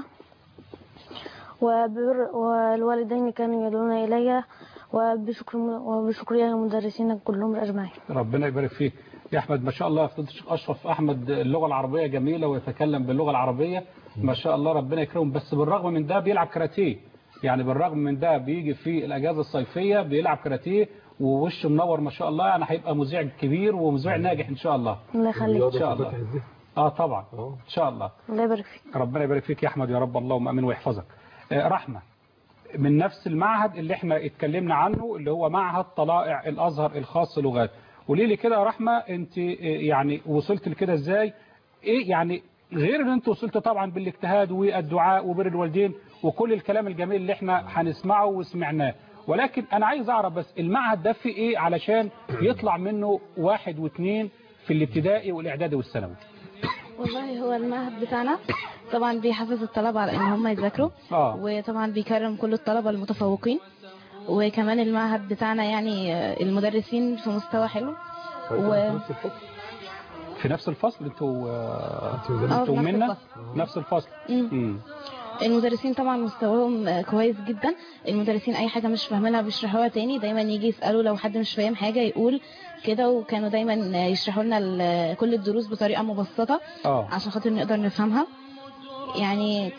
وبر والوالدين كانوا يدعون إلي وبشكر وبشكري المدرسين كلهم أجمعين ربنا يبارك فيك يا احمد ما شاء الله فضلت الشيخ اشرف احمد اللغه العربيه جميله ويتكلم باللغه العربيه ما شاء الله ربنا يكرمه بس بالرغم من ده بيلعب كاراتيه يعني بالرغم من ده بيجي في الاجازه الصيفيه بيلعب كاراتيه ووشه منور ما شاء الله يعني هيبقى مذيع كبير ومذيع ناجح ان شاء الله الله يخليك ان شاء الله اه طبعا ان شاء الله الله يبارك فيك ربنا يبارك فيك يا احمد يا رب اللهم امين ويحفظك آه، رحمه من نفس المعهد اللي احنا اتكلمنا عنه اللي هو معهد طلائع الازهر الخاص لغات قولي لي كده يا رحمه انت آه، يعني وصلت لكده ازاي ايه يعني غير ان انت وصلت طبعا بالاجتهاد والدعاء وبر الوالدين وكل الكلام الجميل اللي احنا هنسمعه وسمعناه ولكن انا عايز اعرف بس المعهد ده فيه ايه علشان يطلع منه واحد واثنين في الابتدائي والاعدادي والثانوي والله هو المعهد بتاعنا طبعا بيحفز الطلبة على ان هم يذاكروا اه وطبعا بيكرم كل الطلبة المتفوقين وكمان المعهد بتاعنا يعني آه، المدرسين في مستوى حلو و... في نفس الفصل انتوا آه، آه، انتوا في نفس منا الفصل. نفس الفصل مم. مم. المدرسين طبعا مستواهم آه، كويس جدا المدرسين اي حاجة مش فاهمينها بيشرحوها تاني دايما يجي يسألوا لو حد مش فاهم حاجة يقول كده وكانوا دايما آه، يشرحوا لنا ال- كل الدروس بطريقة مبسطة اه عشان خاطر نقدر نفهمها يعني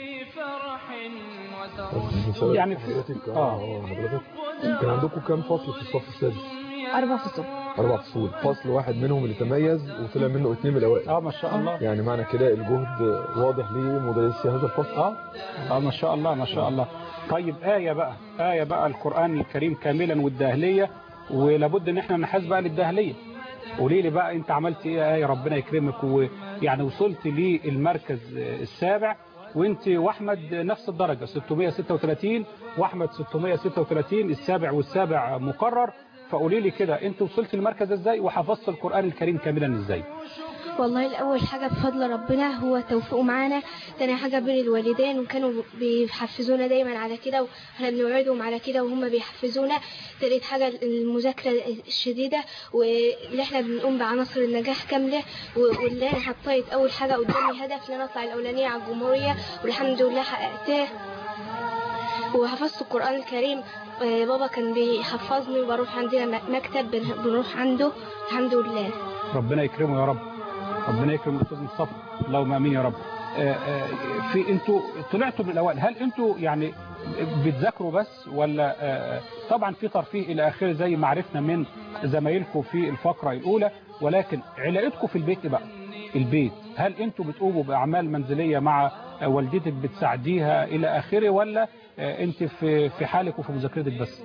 يعني في- حضرتك آه. اه حضرتك كان عندكم كام فصل في الصف السادس؟ أربع فصول أربع فصول فصل واحد منهم اللي تميز وطلع منه اثنين من الأوائل اه ما شاء الله يعني معنى كده الجهد واضح لمدرسي هذا الفصل اه اه ما شاء الله ما شاء الله طيب آية بقى آية بقى القرآن الكريم كاملا والداهلية ولابد ان احنا نحاز بقى للداهلية قولي لي بقى انت عملت ايه يا آية ربنا يكرمك ويعني وصلت للمركز السابع وانت واحمد نفس الدرجة 636 واحمد 636 السابع والسابع مقرر فقولي لي كده انت وصلت المركز ازاي وحفظت القرآن الكريم كاملا ازاي والله الأول حاجة بفضل ربنا هو توفيقه معانا تاني حاجة بين الوالدين وكانوا بيحفزونا دايما على كده واحنا بنوعدهم على كده وهم بيحفزونا تالت حاجة المذاكرة الشديدة واللي احنا بنقوم بعناصر النجاح كاملة و- واللي انا حطيت أول حاجة قدامي هدف ان انا اطلع الأولانية على الجمهورية والحمد لله حققته وحفظت القرآن الكريم آه، بابا كان بيحفظني وبروح عندنا م- مكتب بن- بنروح عنده الحمد لله ربنا يكرمه يا رب ربنا يكرم الاستاذ مصطفى اللهم امين يا رب آه، آه، في انتوا طلعتوا من الاوائل هل انتوا يعني بتذاكروا بس ولا آه، طبعا في ترفيه الى اخره زي ما عرفنا من زمايلكم في الفقره الاولى ولكن علاقتكم في البيت إيه بقى البيت هل انتوا بتقوموا باعمال منزليه مع آه، والدتك بتساعديها الى اخره ولا آه، انت في في حالك وفي مذاكرتك بس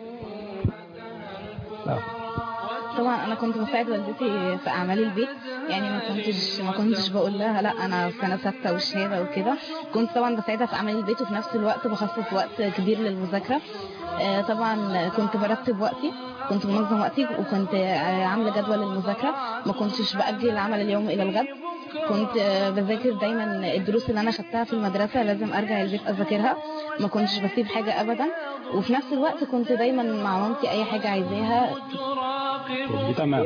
لا. طبعا انا كنت بساعد والدتي في اعمال البيت يعني ما كنتش ما كنتش بقول لها لا انا في سنه سته وشهاده وكده كنت طبعا بساعدها في اعمال البيت وفي نفس الوقت بخصص وقت كبير للمذاكره آه، طبعا كنت برتب وقتي كنت منظم وقتي وكنت آه، عامله جدول للمذاكره ما كنتش باجل العمل اليوم الى الغد كنت آه، بذاكر دايما الدروس اللي انا خدتها في المدرسه لازم ارجع البيت اذاكرها ما كنتش بسيب حاجه ابدا وفي نفس الوقت كنت دايما مع مامتي اي حاجه عايزاها تمام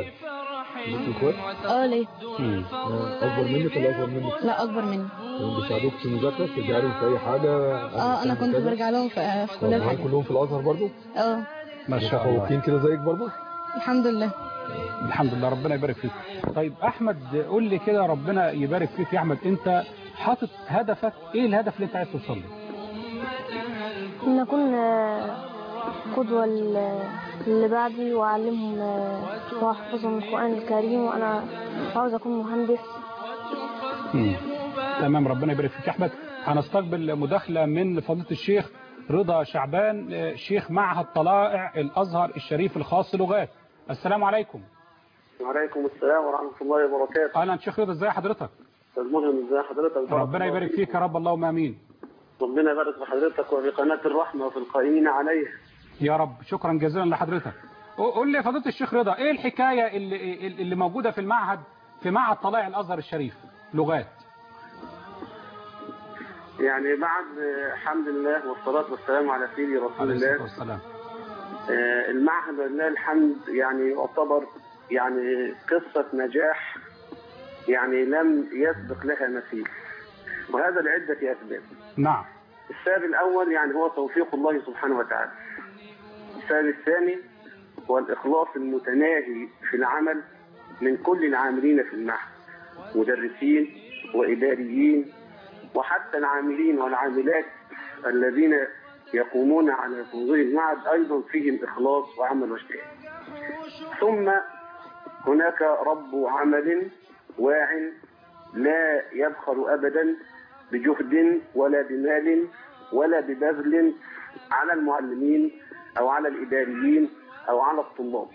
اه ليه مم. آه، أكبر منك ولا أصغر منك؟ لا اكبر مني كانوا بيساعدوك في المذاكرة ترجعوا لهم في أي حاجة اه انا كنت برجع لهم في, في كل طب هل الحاجات كلهم في الأزهر برضو؟ اه ما شاء الله متفوقين كده زيك برضو؟ الحمد لله الحمد لله ربنا يبارك فيك طيب احمد قول لي كده ربنا يبارك فيك يا احمد انت حاطط هدفك ايه الهدف اللي انت عايز توصل له إن أكون آه، قدوة لل- اللي بعدي وأعلمهم آه، وأحفظهم القرآن الكريم وأنا عاوز أكون مهندس مم. تمام ربنا يبارك فيك يا احمد هنستقبل مداخله من فضيله الشيخ رضا شعبان آه، شيخ معهد طلائع الازهر الشريف الخاص لغات السلام عليكم وعليكم السلام ورحمة الله وبركاته اهلا شيخ رضا ازي حضرتك أستاذ ملهم ازي حضرتك ربنا يبارك فيك يا رب اللهم امين ربنا يبارك في حضرتك وفي قناة الرحمة وفي القائمين عليها يا رب شكرا جزيلا لحضرتك قول لي يا فضيله الشيخ رضا ايه الحكايه اللي اللي موجوده في المعهد في معهد طلائع الازهر الشريف لغات يعني بعد آه، الحمد لله والصلاة والسلام على سيدي رسول عليه الصلاه الله والسلام آه، المعهد لله الحمد يعني يعتبر يعني قصة نجاح يعني لم يسبق لها مثيل وهذا لعدة أسباب نعم السبب الأول يعني هو توفيق الله سبحانه وتعالى السبب الثاني هو الإخلاص المتناهي في العمل من كل العاملين في المعهد مدرسين وإداريين وحتى العاملين والعاملات الذين يقومون على تنظيم المعهد أيضا فيهم إخلاص وعمل واجتهاد ثم هناك رب عمل واع لا يبخل أبدا بجهد ولا بمال ولا ببذل على المعلمين أو على الإداريين أو على الطلاب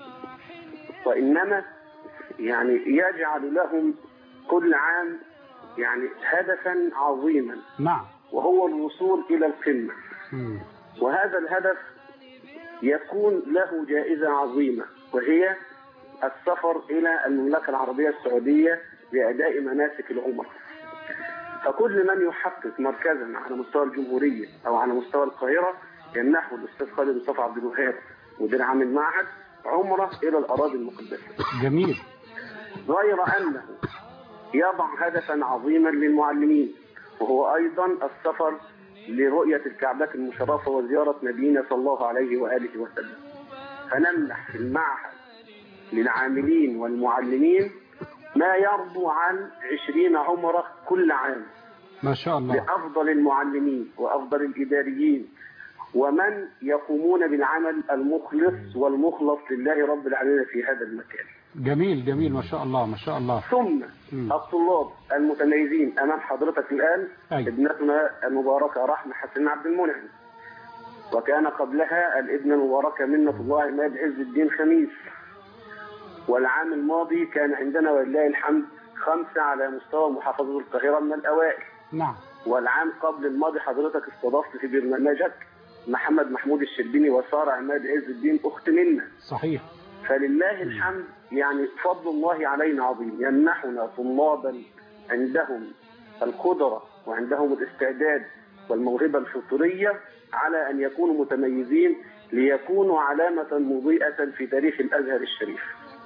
وإنما يعني يجعل لهم كل عام يعني هدفا عظيما نعم وهو الوصول إلى القمة مم. وهذا الهدف يكون له جائزة عظيمة وهي السفر إلى المملكة العربية السعودية لأداء مناسك العمر فكل من يحقق مركزا على مستوى الجمهورية أو على مستوى القاهرة يمنحه الأستاذ خالد مصطفى عبد الوهاب مدير عام المعهد عمره إلى الأراضي المقدسة جميل غير أنه يضع هدفا عظيما للمعلمين وهو أيضا السفر لرؤية الكعبة المشرفة وزيارة نبينا صلى الله عليه وآله وسلم فنمنح في المعهد للعاملين والمعلمين ما يربو عن عشرين عمرة كل عام ما شاء الله لأفضل المعلمين وأفضل الإداريين ومن يقومون بالعمل المخلص والمخلص لله رب العالمين في هذا المكان جميل جميل ما شاء الله ما شاء الله ثم الطلاب المتميزين امام حضرتك الان أيوة. ابنتنا المباركه رحمه حسن عبد المنعم وكان قبلها الابنه المباركه منه الله عماد عز الدين خميس والعام الماضي كان عندنا ولله الحمد خمسه على مستوى محافظه القاهره من الاوائل نعم والعام قبل الماضي حضرتك استضفت في برنامجك محمد محمود الشربيني وساره عماد عز الدين اخت منا صحيح فلله الحمد يعني فضل الله علينا عظيم يمنحنا طلابا عندهم القدرة وعندهم الاستعداد والموهبة الفطرية على أن يكونوا متميزين ليكونوا علامة مضيئة في تاريخ الأزهر الشريف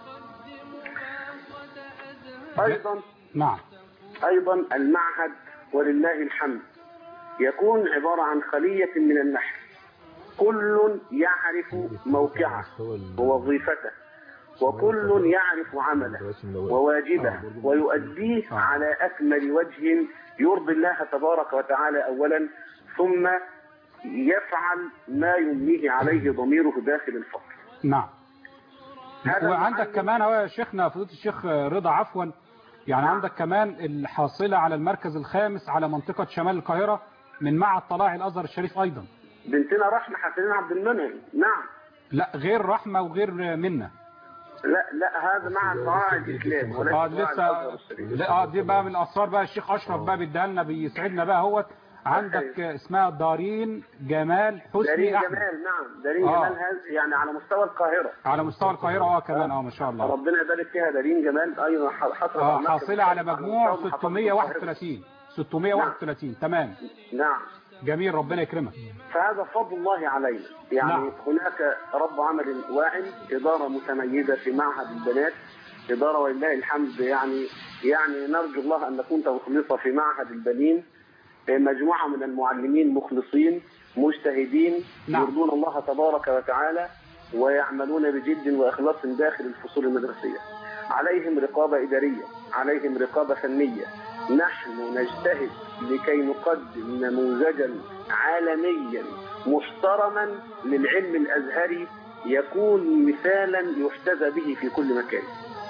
أيضا نعم أيضا المعهد ولله الحمد يكون عبارة عن خلية من النحل كل يعرف موقعه ووظيفته وكل يعرف عمله وواجبه ويؤديه على أكمل وجه يرضي الله تبارك وتعالى أولا ثم يفعل ما يمنيه عليه ضميره داخل الفصل نعم هذا وعندك كمان اهو يا شيخنا فضيله الشيخ رضا عفوا يعني عندك كمان الحاصلة على المركز الخامس على منطقة شمال القاهرة من معهد طلائع الأزهر الشريف أيضا بنتنا رحمة حسنين عبد المنعم نعم لا غير رحمة وغير منا لا لا هذا مع طلائع الإسلام وليس اه طلائع لسه الأزهر الشريف. لا اه دي بقى من الاسرار بقى الشيخ اشرف بقى بيديها لنا بيسعدنا بقى اهوت عندك اسمها دارين جمال حسني دارين احمد جمال نعم دارين آه. جمال هذا يعني على مستوى القاهرة على مستوى القاهرة اه كمان اه ما شاء الله ربنا يبارك فيها دارين جمال أيضا حصلت اه على حاصلة على مركز مجموع مستوى محافظة القاهرة. 631 631 تمام نعم جميل ربنا يكرمك فهذا فضل الله علينا يعني نعم. هناك رب عمل واعي إدارة متميزة في معهد البنات إدارة ولله الحمد يعني يعني نرجو الله أن نكون مخلصة في معهد البنين مجموعة من المعلمين مخلصين مجتهدين نعم. يرضون الله تبارك وتعالى ويعملون بجد وإخلاص داخل الفصول المدرسية عليهم رقابة إدارية عليهم رقابة فنية نحن نجتهد لكي نقدم نموذجا عالميا محترما للعلم الأزهري يكون مثالا يحتذى به في كل مكان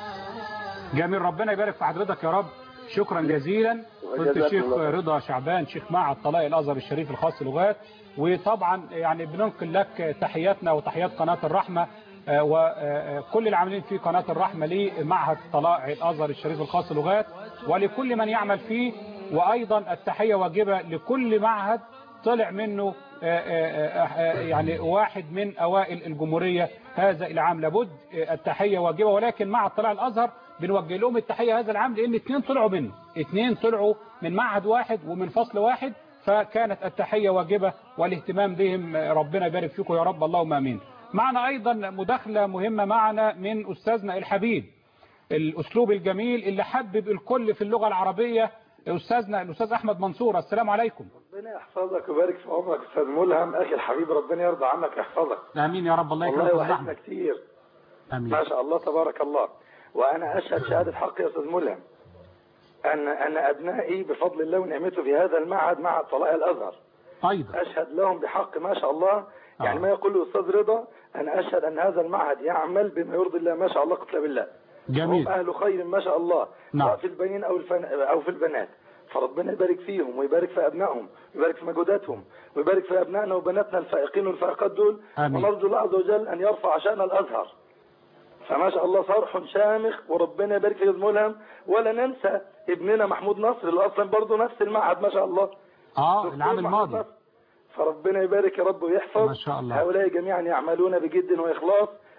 جميل ربنا يبارك في حضرتك يا رب شكرا جزيلا كنت وجزاك الشيخ الله خير. رضا شعبان شيخ معهد طلائع الازهر الشريف الخاص لغات وطبعا يعني بننقل لك تحياتنا وتحيات قناه الرحمه آه، وكل العاملين في قناه الرحمه لمعهد طلائع الازهر الشريف الخاص لغات ولكل من يعمل فيه وايضا التحيه واجبه لكل معهد طلع منه آه، آه، آه، يعني واحد من اوائل الجمهوريه هذا العام لابد آه، التحيه واجبه ولكن مع طلائع الازهر بنوجه لهم التحيه هذا العام لان اثنين طلعوا منه اثنين طلعوا من معهد واحد ومن فصل واحد فكانت التحيه واجبه والاهتمام بهم آه، ربنا يبارك فيكم يا رب اللهم امين معنا ايضا مداخله مهمه معنا من استاذنا الحبيب الاسلوب الجميل اللي حبب الكل في اللغه العربيه استاذنا الاستاذ احمد منصور السلام عليكم ربنا يحفظك ويبارك في عمرك استاذ ملهم اخي الحبيب ربنا يرضى عنك ويحفظك امين يا رب الله يكرمك والله يا أستاذ وحشنا احمد كتير امين ما شاء الله تبارك الله وانا اشهد شهاده حق يا استاذ ملهم ان ان ابنائي بفضل الله ونعمته في هذا المعهد معهد طلائع الازهر ايضا اشهد لهم بحق ما شاء الله يعني ما يقول الاستاذ رضا انا اشهد ان هذا المعهد يعمل بما يرضي الله ما شاء الله قتل بالله جميل هم اهل خير ما شاء الله نعم. سواء في البنين او الفن او في البنات فربنا يبارك فيهم ويبارك في ابنائهم ويبارك في مجهوداتهم ويبارك في ابنائنا وبناتنا الفائقين والفائقات دول آمين. ونرجو الله عز وجل ان يرفع شان الازهر فما شاء الله صرح شامخ وربنا يبارك في ملهم ولا ننسى ابننا محمود نصر اللي اصلا برضه نفس المعهد ما شاء الله اه دكتور العام محمود الماضي نصر. فربنا يبارك يا رب ويحفظ ما شاء الله. هؤلاء جميعا يعملون بجد واخلاص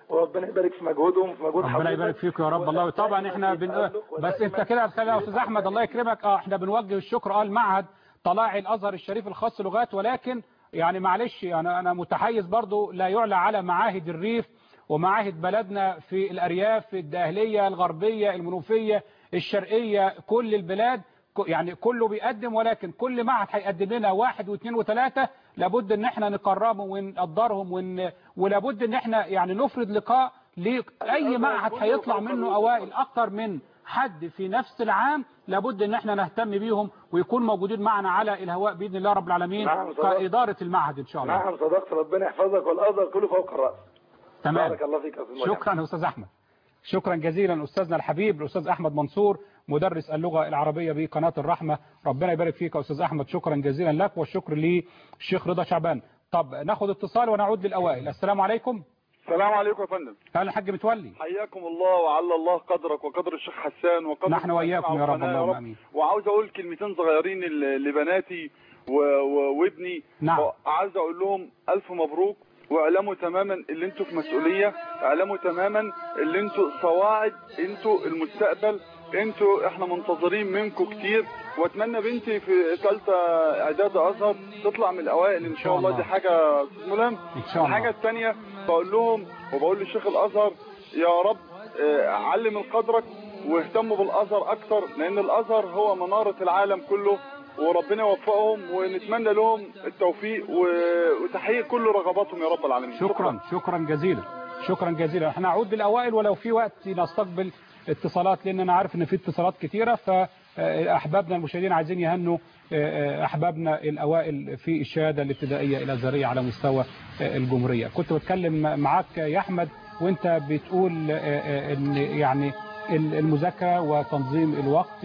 وربنا يبارك في مجهودهم وفي مجهود ربنا حضرتك يبارك فيك يا رب الله طبعا احنا بن... بس انت كده يا استاذ احمد الله يكرمك اه احنا بنوجه الشكر اه المعهد طلائع الازهر الشريف الخاص لغات ولكن يعني معلش يعني انا متحيز برضو لا يعلى على معاهد الريف ومعاهد بلدنا في الارياف الداهليه الغربيه المنوفيه الشرقيه كل البلاد ك- يعني كله بيقدم ولكن كل معهد هيقدم لنا واحد واثنين وثلاثه لابد ان احنا نكرمهم ونقدرهم ون... ولابد ان احنا يعني نفرض لقاء لاي معهد هيطلع منه اوائل اكتر من حد في نفس العام لابد ان احنا نهتم بيهم ويكون موجودين معنا على الهواء باذن الله رب العالمين نعم، صدق. كاداره المعهد ان شاء الله نعم صدقت ربنا يحفظك والازهر كله فوق الراس تمام بارك الله فيك يا استاذ ملهم. شكرا يا استاذ احمد شكرا جزيلا استاذنا الحبيب الاستاذ احمد منصور مدرس اللغه العربيه بقناه الرحمه ربنا يبارك فيك يا استاذ احمد شكرا جزيلا لك والشكر للشيخ رضا شعبان طب ناخد اتصال ونعود للاوائل السلام عليكم السلام عليكم يا فندم اهلا الحاج متولي حياكم الله وعلى الله قدرك وقدر الشيخ حسان وقدر نحن وإياكم يا رب، القناة اللهم آمين. وعاوز اقول كلمتين صغيرين ل- لبناتي و... و... وابني نعم. عاوز اقول لهم الف مبروك واعلموا تماما اللي انتوا في مسؤوليه اعلموا تماما اللي انتوا صواعد انتوا المستقبل انتوا احنا منتظرين منكم كتير واتمنى بنتي في ثالثه اعداد ازهر تطلع من الاوائل ان شاء الله الله. دي حاجه استاذ ملهم ان شاء الله الحاجة الثانية بقول لهم وبقول للشيخ الأزهر يا رب آه، علم من قدرك واهتموا بالأزهر أكثر لأن الأزهر هو منارة العالم كله وربنا يوفقهم ونتمنى لهم التوفيق و- وتحقيق كل رغباتهم يا رب العالمين شكرا شكرا جزيلا شكرا جزيلا احنا نعود للاوائل ولو في وقت نستقبل اتصالات لان انا عارف ان في اتصالات كتيره فاحبابنا المشاهدين عايزين يهنوا آه، احبابنا الاوائل في الشهاده الابتدائيه الازهريه على مستوى آه، الجمهوريه كنت بتكلم معاك يا احمد وانت بتقول آه، آه، ان يعني المذاكره وتنظيم الوقت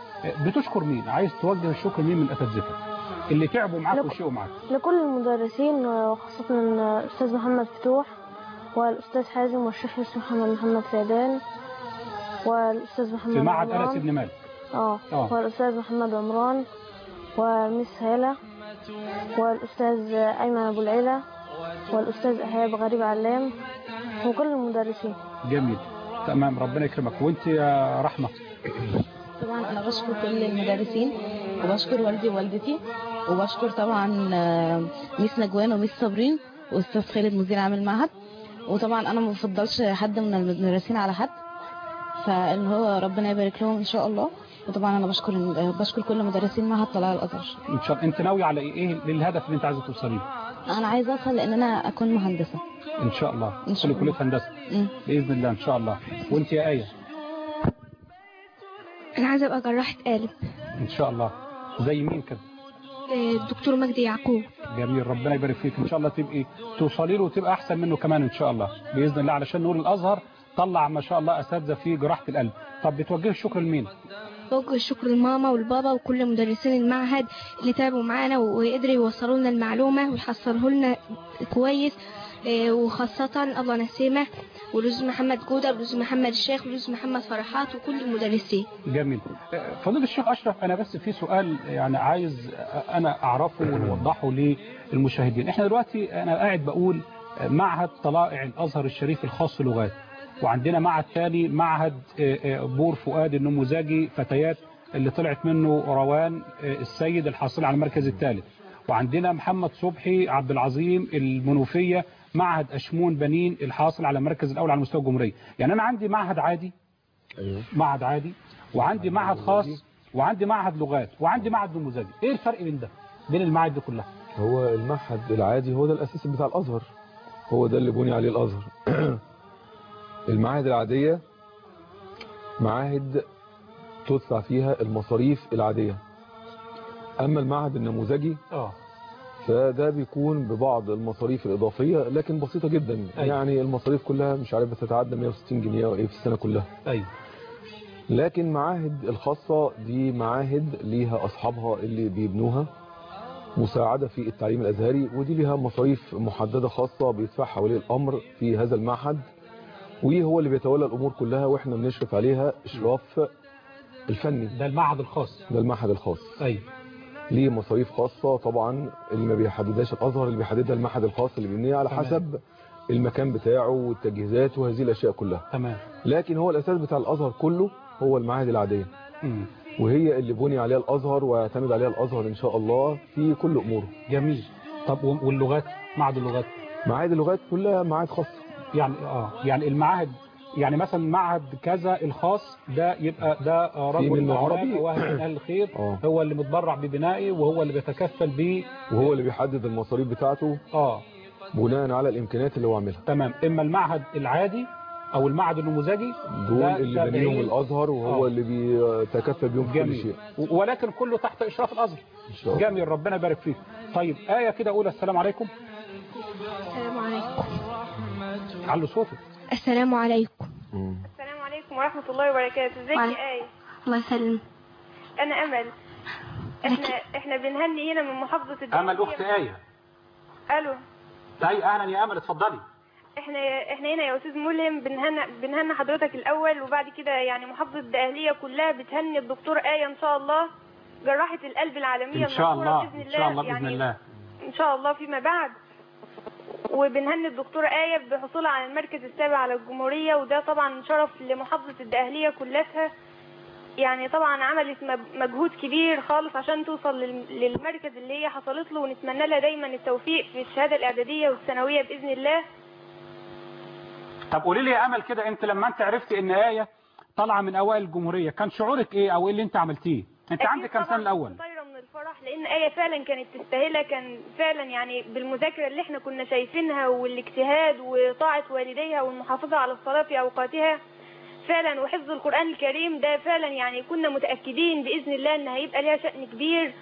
وبتشكر مين عايز توجه الشكر مين من اساتذتك اللي تعبوا معاك لك- وشقوا معاك لكل المدرسين وخاصة الأستاذ محمد فتوح والأستاذ حازم والشيخ يوسف محمد محمد فيدان والأستاذ محمد في معهد عمران. انس بن مالك اه آه. والأستاذ محمد عمران ومس هالة والأستاذ أيمن أبو العيلة والأستاذ إيهاب غريب علام وكل المدرسين جميل تمام ربنا يكرمك وانت يا رحمه طبعا انا بشكر كل المدرسين وبشكر والدي ووالدتي وبشكر طبعا آه، ميس نجوان وميس صابرين واستاذ خالد مدير عام المعهد وطبعا انا ما بفضلش حد من المدرسين على حد فاللي هو ربنا يبارك لهم ان شاء الله وطبعا انا بشكر بشكر كل مدرسين معهد طلائع الازهر ان شاء الله انت ناوي على ايه ايه للهدف اللي انت عايزه توصلي له انا عايزه اوصل لان انا اكون مهندسه ان شاء الله إن شاء كل كليه الله. هندسه مم. باذن الله ان شاء الله وانت يا ايه انا عايزه ابقى جراحه قالب ان شاء الله زي مين كده الدكتور مجدي يعقوب جميل ربنا يبارك فيك ان شاء الله تبقي توصلي له وتبقى احسن منه كمان ان شاء الله باذن الله علشان نقول الازهر طلع ما شاء الله اساتذه في جراحه القلب طب بتوجه الشكر لمين بوجه الشكر لماما والبابا وكل مدرسين المعهد اللي تعبوا معانا وقدروا يوصلوا لنا المعلومة ويحصلوا لنا كويس آه، وخاصة الله نسيمة ولوز محمد جودة ولوز محمد الشيخ ولوز محمد فرحات وكل المدرسين جميل فضيلة الشيخ أشرف أنا بس في سؤال يعني عايز أنا أعرفه ونوضحه للمشاهدين إحنا دلوقتي أنا قاعد بقول معهد طلائع الأزهر الشريف الخاص لغات وعندنا معهد ثاني معهد بور فؤاد النموذجي فتيات اللي طلعت منه روان السيد الحاصل على المركز الثالث وعندنا محمد صبحي عبد العظيم المنوفية معهد أشمون بنين الحاصل على المركز الأول على مستوى الجمهورية يعني أنا عندي معهد عادي ايوه معهد عادي وعندي معهد خاص وعندي معهد لغات وعندي معهد نموذجي ايه الفرق بين ده بين المعاهد دي كلها هو المعهد العادي هو ده الاساس بتاع الازهر هو ده اللي بني عليه الازهر المعاهد العادية معاهد تدفع فيها المصاريف العادية اما المعهد النموذجي اه فده بيكون ببعض المصاريف الإضافية لكن بسيطة جدا أيوة. يعني المصاريف كلها مش عارف بتتعدى 160 جنيه أو إيه في السنة كلها ايوه لكن معاهد الخاصة دي معاهد ليها أصحابها اللي بيبنوها مساعدة في التعليم الأزهري ودي ليها مصاريف محددة خاصة بيدفعها ولي الأمر في هذا المعهد وهو اللي بيتولى الأمور كلها وإحنا بنشرف عليها إشراف الفني ده المعهد الخاص ده المعهد الخاص ايوه ليه مصاريف خاصة طبعا اللي ما بيحددهاش الأزهر اللي بيحددها المعهد الخاص اللي بيبنيه على تمام. حسب المكان بتاعه والتجهيزات وهذه الاشياء كلها تمام لكن هو الاساس بتاع الازهر كله هو المعاهد العاديه مم. وهي اللي بني عليها الازهر ويعتمد عليها الازهر ان شاء الله في كل اموره جميل طب و- واللغات معهد اللغات معاهد اللغات كلها معاهد خاصه يعني اه يعني المعاهد يعني مثلا معهد كذا الخاص ده يبقى ده آه، في رجل منه أعمال عربي. او اهل أهل الخير آه. هو اللي متبرع ببنائه وهو اللي بيتكفل بيه وهو اللي بيحدد المصاريف بتاعته اه بناء على الامكانيات اللي هو عاملها تمام اما المعهد العادي او المعهد النموذجي دول ده اللي تابعين- بنيهم الازهر وهو آه. اللي بيتكفل بيهم في كل جميل شيء و- ولكن كله تحت اشراف الازهر ان شاء الله جميل ربنا يبارك فيك طيب آية كده أقول السلام عليكم السلام عليكم علوا صوتك السلام عليكم السلام عليكم ورحمة الله وبركاته ازيك وعليكم. يا آية الله يسلم أنا أمل احنا احنا بنهني هنا من محافظة الدقهلية أمل أخت آية ألو أي أهلا يا أمل اتفضلي احنا احنا هنا يا استاذ ملهم بنهنى بنهنى حضرتك الاول وبعد كده يعني محافظه الدقهليه كلها بتهني الدكتور ايه ان شاء الله جراحه القلب العالميه إن شاء المشهورة الله باذن إن شاء الله بإذن يعني الله ان شاء الله فيما بعد وبنهني الدكتورة آية بحصولها على المركز السابع على الجمهورية وده طبعا شرف لمحافظة الدقهلية كلها يعني طبعا عملت مب- مجهود كبير خالص عشان توصل لل- للمركز اللي هي حصلت له ونتمنى لها دايما التوفيق في الشهادة الإعدادية والثانوية بإذن الله طب قولي لي يا أمل كده أنت لما أنت عرفتي إن آية طالعة من أوائل الجمهورية كان شعورك إيه أو إيه اللي أنت عملتيه أنت أكيد عندك كام سنة طبعاً الأول طايرة من الفرح لأن آية فعلا كانت تستاهلها كان فعلا يعني بالمذاكرة اللي احنا كنا شايفينها والاجتهاد وطاعة والديها والمحافظة على الصلاة في أوقاتها فعلا وحفظ القرآن الكريم ده فعلا يعني كنا متأكدين بإذن الله إن هيبقى ليها شأن كبير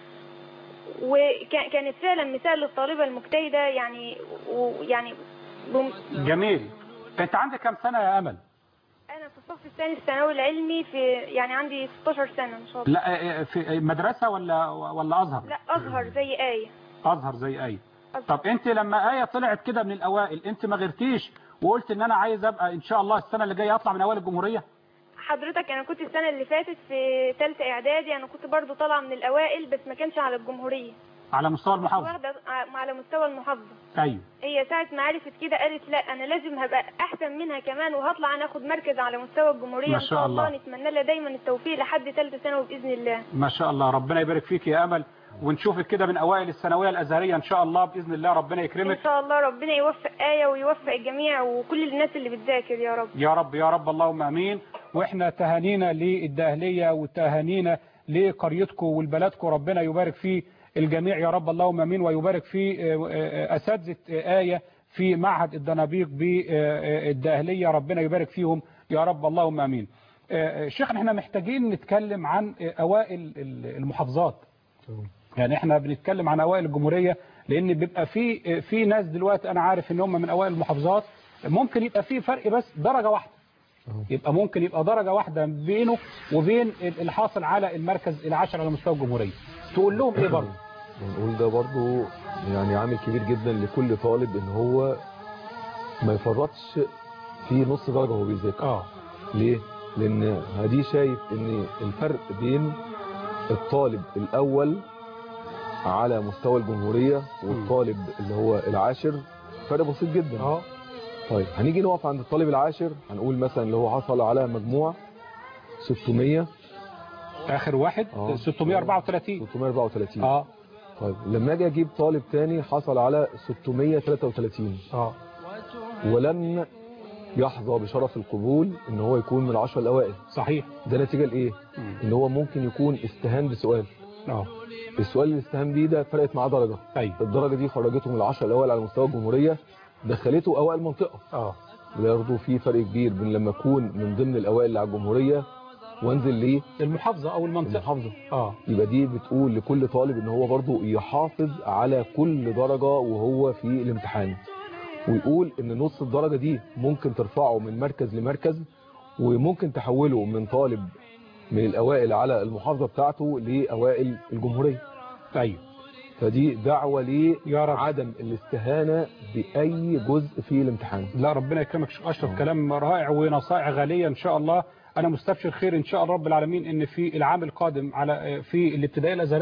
وكانت فعلا مثال للطالبة المجتهدة يعني ويعني بم... جميل أنت عندك كام سنة يا أمل أنا في الصف الثاني الثانوي العلمي في يعني عندي 16 سنة إن شاء الله لا آه، آه، في مدرسة ولا ولا أزهر لا أزهر زي آية أزهر زي آية طب أنت لما آية طلعت كده من الأوائل أنت ما غيرتيش وقلت إن أنا عايز أبقى إن شاء الله السنة اللي جاية أطلع من أوائل الجمهورية حضرتك انا كنت السنه اللي فاتت في ثالثه اعدادي انا كنت برضو طالعه من الاوائل بس ما كانش على الجمهوريه على مستوى المحافظة واخده ع- على مستوى المحافظه أيوه هي ساعه ما عرفت كده قالت لا انا لازم هبقى احسن منها كمان وهطلع انا اخد مركز على مستوى الجمهوريه ما ان شاء شاء الله الله. نتمنى لها دايما التوفيق لحد ثالثه ثانوي باذن الله ما شاء الله ربنا يبارك فيك يا أمل ونشوفك كده من أوائل الثانوية الأزهرية إن شاء الله بإذن الله ربنا ان يكرمك شاء الله ربنا يوفق ايه ويوفق الجميع وكل الناس اللي بتذاكر يا رب يا رب يا رب اللهم امين واحنا تهانينا للدهليه وتهانينا لقريتكم ولبلدكم ربنا يبارك في الجميع يا رب اللهم امين ويبارك في آه، آه، اساتذه آه، ايه في معهد الدنابيق بالدهليه ربنا يبارك فيهم يا رب اللهم امين آه، آه، شيخنا احنا محتاجين نتكلم عن آه، اوائل ال- المحافظات يعني احنا بنتكلم عن اوائل الجمهوريه لان بيبقى في في ناس دلوقتي انا عارف ان هم من اوائل المحافظات ممكن يبقى في فرق بس درجه واحده يبقى ممكن يبقى درجه واحده بينه وبين الحاصل على المركز العاشر على مستوى الجمهوريه تقول لهم ايه برضه نقول ده برضو يعني عامل كبير جدا لكل طالب ان هو ما يفرطش في نص درجة وهو بيذاكر اه ليه؟ لان هدي شايف ان الفرق بين الطالب الاول على مستوى الجمهورية والطالب اللي هو العاشر فرق بسيط جدا اه طيب هنيجي نقف عند الطالب العاشر هنقول مثلا اللي هو حصل على مجموع 600 اخر واحد آه. 634 634 اه طيب لما اجي اجيب طالب تاني حصل على 633 اه ولم يحظى بشرف القبول ان هو يكون من العشرة الاوائل صحيح ده نتيجة لايه مم. ان هو ممكن يكون استهان بسؤال اه السؤال اللي استهان بيه ده فرقت معاه درجة ايوه الدرجة دي خرجته من العشرة الاوائل على مستوى الجمهورية دخلته اوائل منطقة اه برضه في فرق كبير بين لما اكون من ضمن الاوائل اللي على الجمهورية وانزل ليه المحافظه او المنطقه المحافظة اه يبقى دي بتقول لكل طالب ان هو برضه يحافظ على كل درجة وهو في الامتحان ويقول ان نص الدرجة دي ممكن ترفعه من مركز لمركز وممكن تحوله من طالب من الاوائل على المحافظة بتاعته لاوائل الجمهورية ايوه فدي دعوة يا رب. لعدم الاستهانة بأي جزء في الامتحان لا ربنا يكرمك شيخ اشرف كلام رائع ونصائح غاليه ان شاء الله انا مستبشر خير ان شاء الله رب العالمين ان في العام القادم على في الابتدائيه الازهريه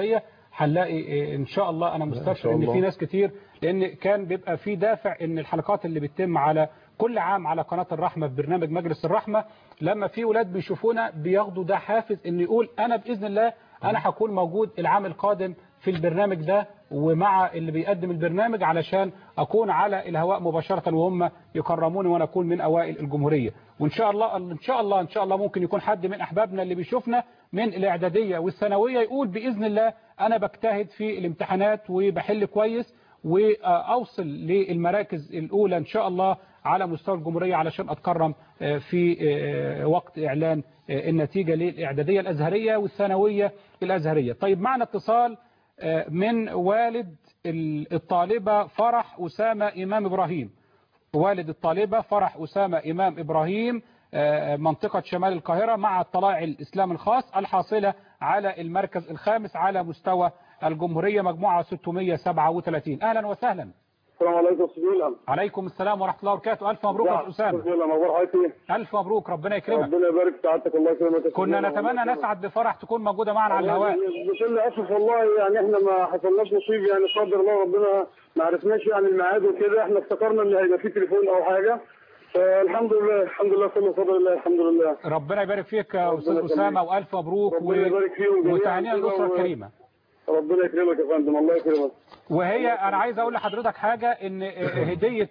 هنلاقي ان شاء الله انا مستبشر شاء ان الله. في ناس كتير لان كان بيبقى في دافع ان الحلقات اللي بتتم على كل عام على قناة الرحمة في برنامج مجلس الرحمة لما في ولاد بيشوفونا بياخدوا ده حافز ان يقول انا باذن الله انا هكون موجود العام القادم في البرنامج ده ومع اللي بيقدم البرنامج علشان اكون على الهواء مباشرة وهم يكرموني وانا اكون من اوائل الجمهورية وان شاء الله ان شاء الله ان شاء الله ممكن يكون حد من احبابنا اللي بيشوفنا من الاعدادية والثانوية يقول باذن الله انا بجتهد في الامتحانات وبحل كويس واوصل للمراكز الاولى ان شاء الله على مستوى الجمهورية علشان اتكرم في وقت اعلان النتيجة للاعدادية الازهرية والثانوية الازهرية طيب معنا اتصال من والد الطالبة فرح أسامة إمام إبراهيم والد الطالبة فرح أسامة إمام إبراهيم منطقة شمال القاهرة مع الطلائع الإسلام الخاص الحاصلة على المركز الخامس على مستوى الجمهورية مجموعة 637 أهلا وسهلا السلام عليكم سبيلا عليكم السلام ورحمة الله وبركاته ألف مبروك يا أسامة سبيلا مبروك حياتي ألف مبروك ربنا يكرمك ربنا يبارك في سعادتك الله يكرمك يا كنا سبيلا. نتمنى نسعد بفرح تكون موجودة معنا على الهواء بكل اسف والله يعني احنا ما حصلناش نصيب يعني قدر الله ربنا ما عرفناش يعني الميعاد وكده احنا افتكرنا ان هيبقى في تليفون او حاجه فالحمد لله الحمد لله كله بفضل الله الحمد لله ربنا يبارك فيك يا أستاذ يخليك. أسامة وألف مبروك ربنا يبارك فيهم جميعاً وتهانينا كده للأسرة و- الكريمة ربنا يكرمك يا فندم الله يكرمك وهي انا عايز اقول لحضرتك حاجة ان هدية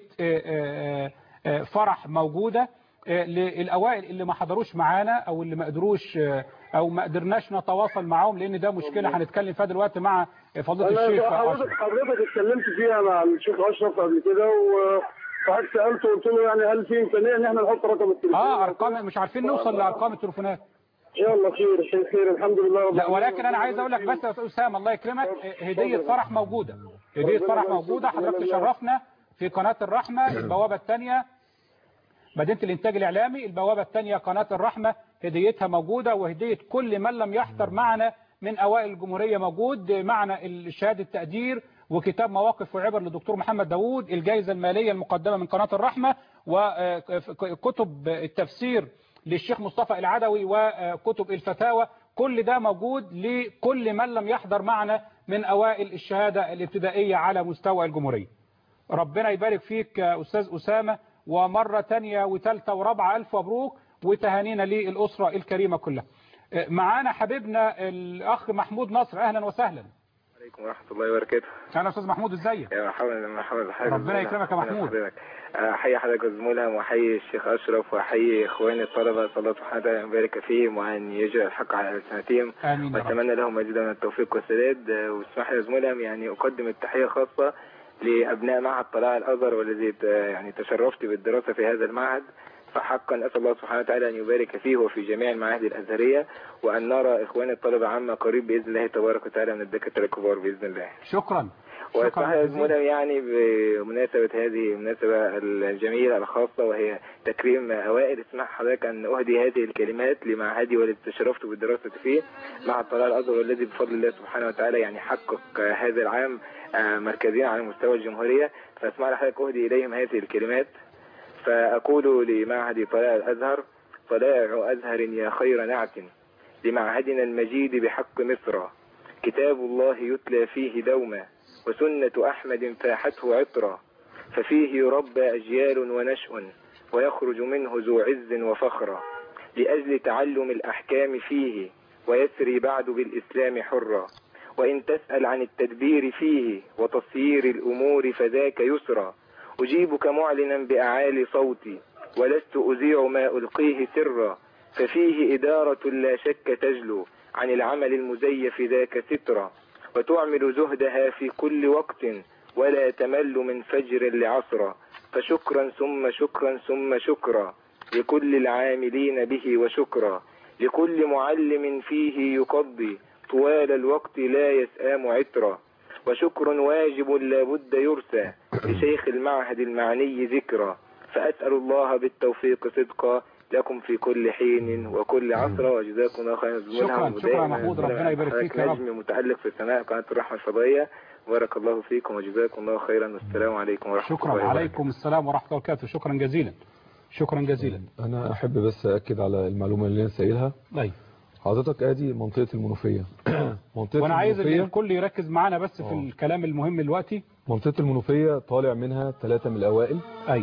فرح موجودة للاوائل اللي ما حضروش معانا او اللي ما قدروش او ما قدرناش نتواصل معاهم لان ده مشكلة هنتكلم فيها دلوقتي مع فضيلة الشيخ انا حضرتك أشرف. حضرتك اتكلمت فيها مع الشيخ اشرف قبل كده و فحضرتك سالته قلت له يعني هل في امكانيه ان احنا نحط رقم التليفون اه ارقام مش عارفين نوصل لارقام التليفونات يلا خير خير خير الحمد لله رب لا العالمين. ولكن انا عايز اقول لك بس يا استاذ اسامه الله يكرمك هديه فرح موجوده هديه فرح موجوده حضرتك تشرفنا في قناه الرحمه البوابه الثانيه مدينه الانتاج الاعلامي البوابه الثانيه قناه الرحمه هديتها موجوده وهديه كل من لم يحضر معنا من اوائل الجمهوريه موجود معنا شهاده تقدير وكتاب مواقف وعبر للدكتور محمد داوود الجائزه الماليه المقدمه من قناه الرحمه وكتب التفسير للشيخ مصطفى العدوي وكتب الفتاوى كل ده موجود لكل من لم يحضر معنا من أوائل الشهادة الابتدائية على مستوى الجمهورية ربنا يبارك فيك يا أستاذ أسامة ومرة تانية وثالثة ورابعة ألف مبروك وتهانينا للأسرة الكريمة كلها معانا حبيبنا الأخ محمود نصر أهلا وسهلا عليكم ورحمة الله وبركاته أهلا أستاذ محمود إزيك يا مرحبا مرحبا حضرتك ربنا يكرمك يا محمود. حضرتك أحيي حضرتك أستاذ ملهم وأحيي الشيخ أشرف وأحيي إخواني الطلبة صلى الله سبحانه وتعالى أن يبارك فيهم وأن يجعل الحق على ألسنتهم آمين يا رب. وأتمنى لهم مزيد من التوفيق والسداد آه، واسمح لي يا أستاذ ملهم يعني أقدم التحية خاصة لأبناء معهد طلائع الأزهر والذي ت- يعني تشرفت بالدراسة في هذا المعهد فحقا أسأل الله سبحانه وتعالى أن يبارك فيه وفي جميع المعاهد الأزهرية وأن نرى إخواني الطلبة عما قريب بإذن الله تبارك وتعالى من الدكاترة الكبار بإذن الله شكرا واسمح لي يا زملاء يعني بمناسبة هذه المناسبة الجميلة الخاصة وهي تكريم أوائل اسمح حضرتك أن أهدي هذه الكلمات لمعهدي والذي تشرفت بالدراسة فيه مع الطلال الأزهر والذي بفضل الله سبحانه وتعالى يعني حقق هذا العام آه، مركزين على مستوى الجمهورية فاسمح لي حضرتك أهدي إليهم هذه الكلمات فأقول لمعهد طلائع الأزهر طلائع أزهر يا خير نعت لمعهدنا المجيد بحق مصر كتاب الله يتلى فيه دوما وسنة أحمد فاحته عطرا ففيه يربى أجيال ونشء ويخرج منه ذو عز وفخرا لأجل تعلم الأحكام فيه ويسري بعد بالإسلام حرا وإن تسأل عن التدبير فيه وتصيير الأمور فذاك يسرا أجيبك معلنا بأعالي صوتي ولست أذيع ما ألقيه سرا ففيه إدارة لا شك تجلو عن العمل المزيف ذاك سترا وتعمل زهدها في كل وقت ولا تمل من فجر لعصرا فشكرا ثم شكرا ثم شكرا لكل العاملين به وشكرا لكل معلم فيه يقضي طوال الوقت لا يسآم عطرا وشكر واجب لا بد يرسى لشيخ المعهد المعني ذكرى فأسأل الله بالتوفيق صدقا لكم في كل حين وكل عصر وجزاكم الله خيرا شكرا شكرا يا محمود ربنا يبارك فيك يا رب نجم متألق في سماء قناة الرحمة الفضائية بارك الله فيكم وجزاكم الله خيرا والسلام عليكم ورحمة الله شكرا وبركاته عليكم السلام ورحمة الله وبركاته شكرا جزيلا شكرا جزيلا انا احب بس اكد على المعلومه اللي انا سائلها طيب حضرتك ادي منطقه المنوفيه منطقه وانا عايز ان المنوفيه الكل يركز معانا بس في آه. الكلام المهم دلوقتي منطقه المنوفيه طالع منها ثلاثه من الاوائل اي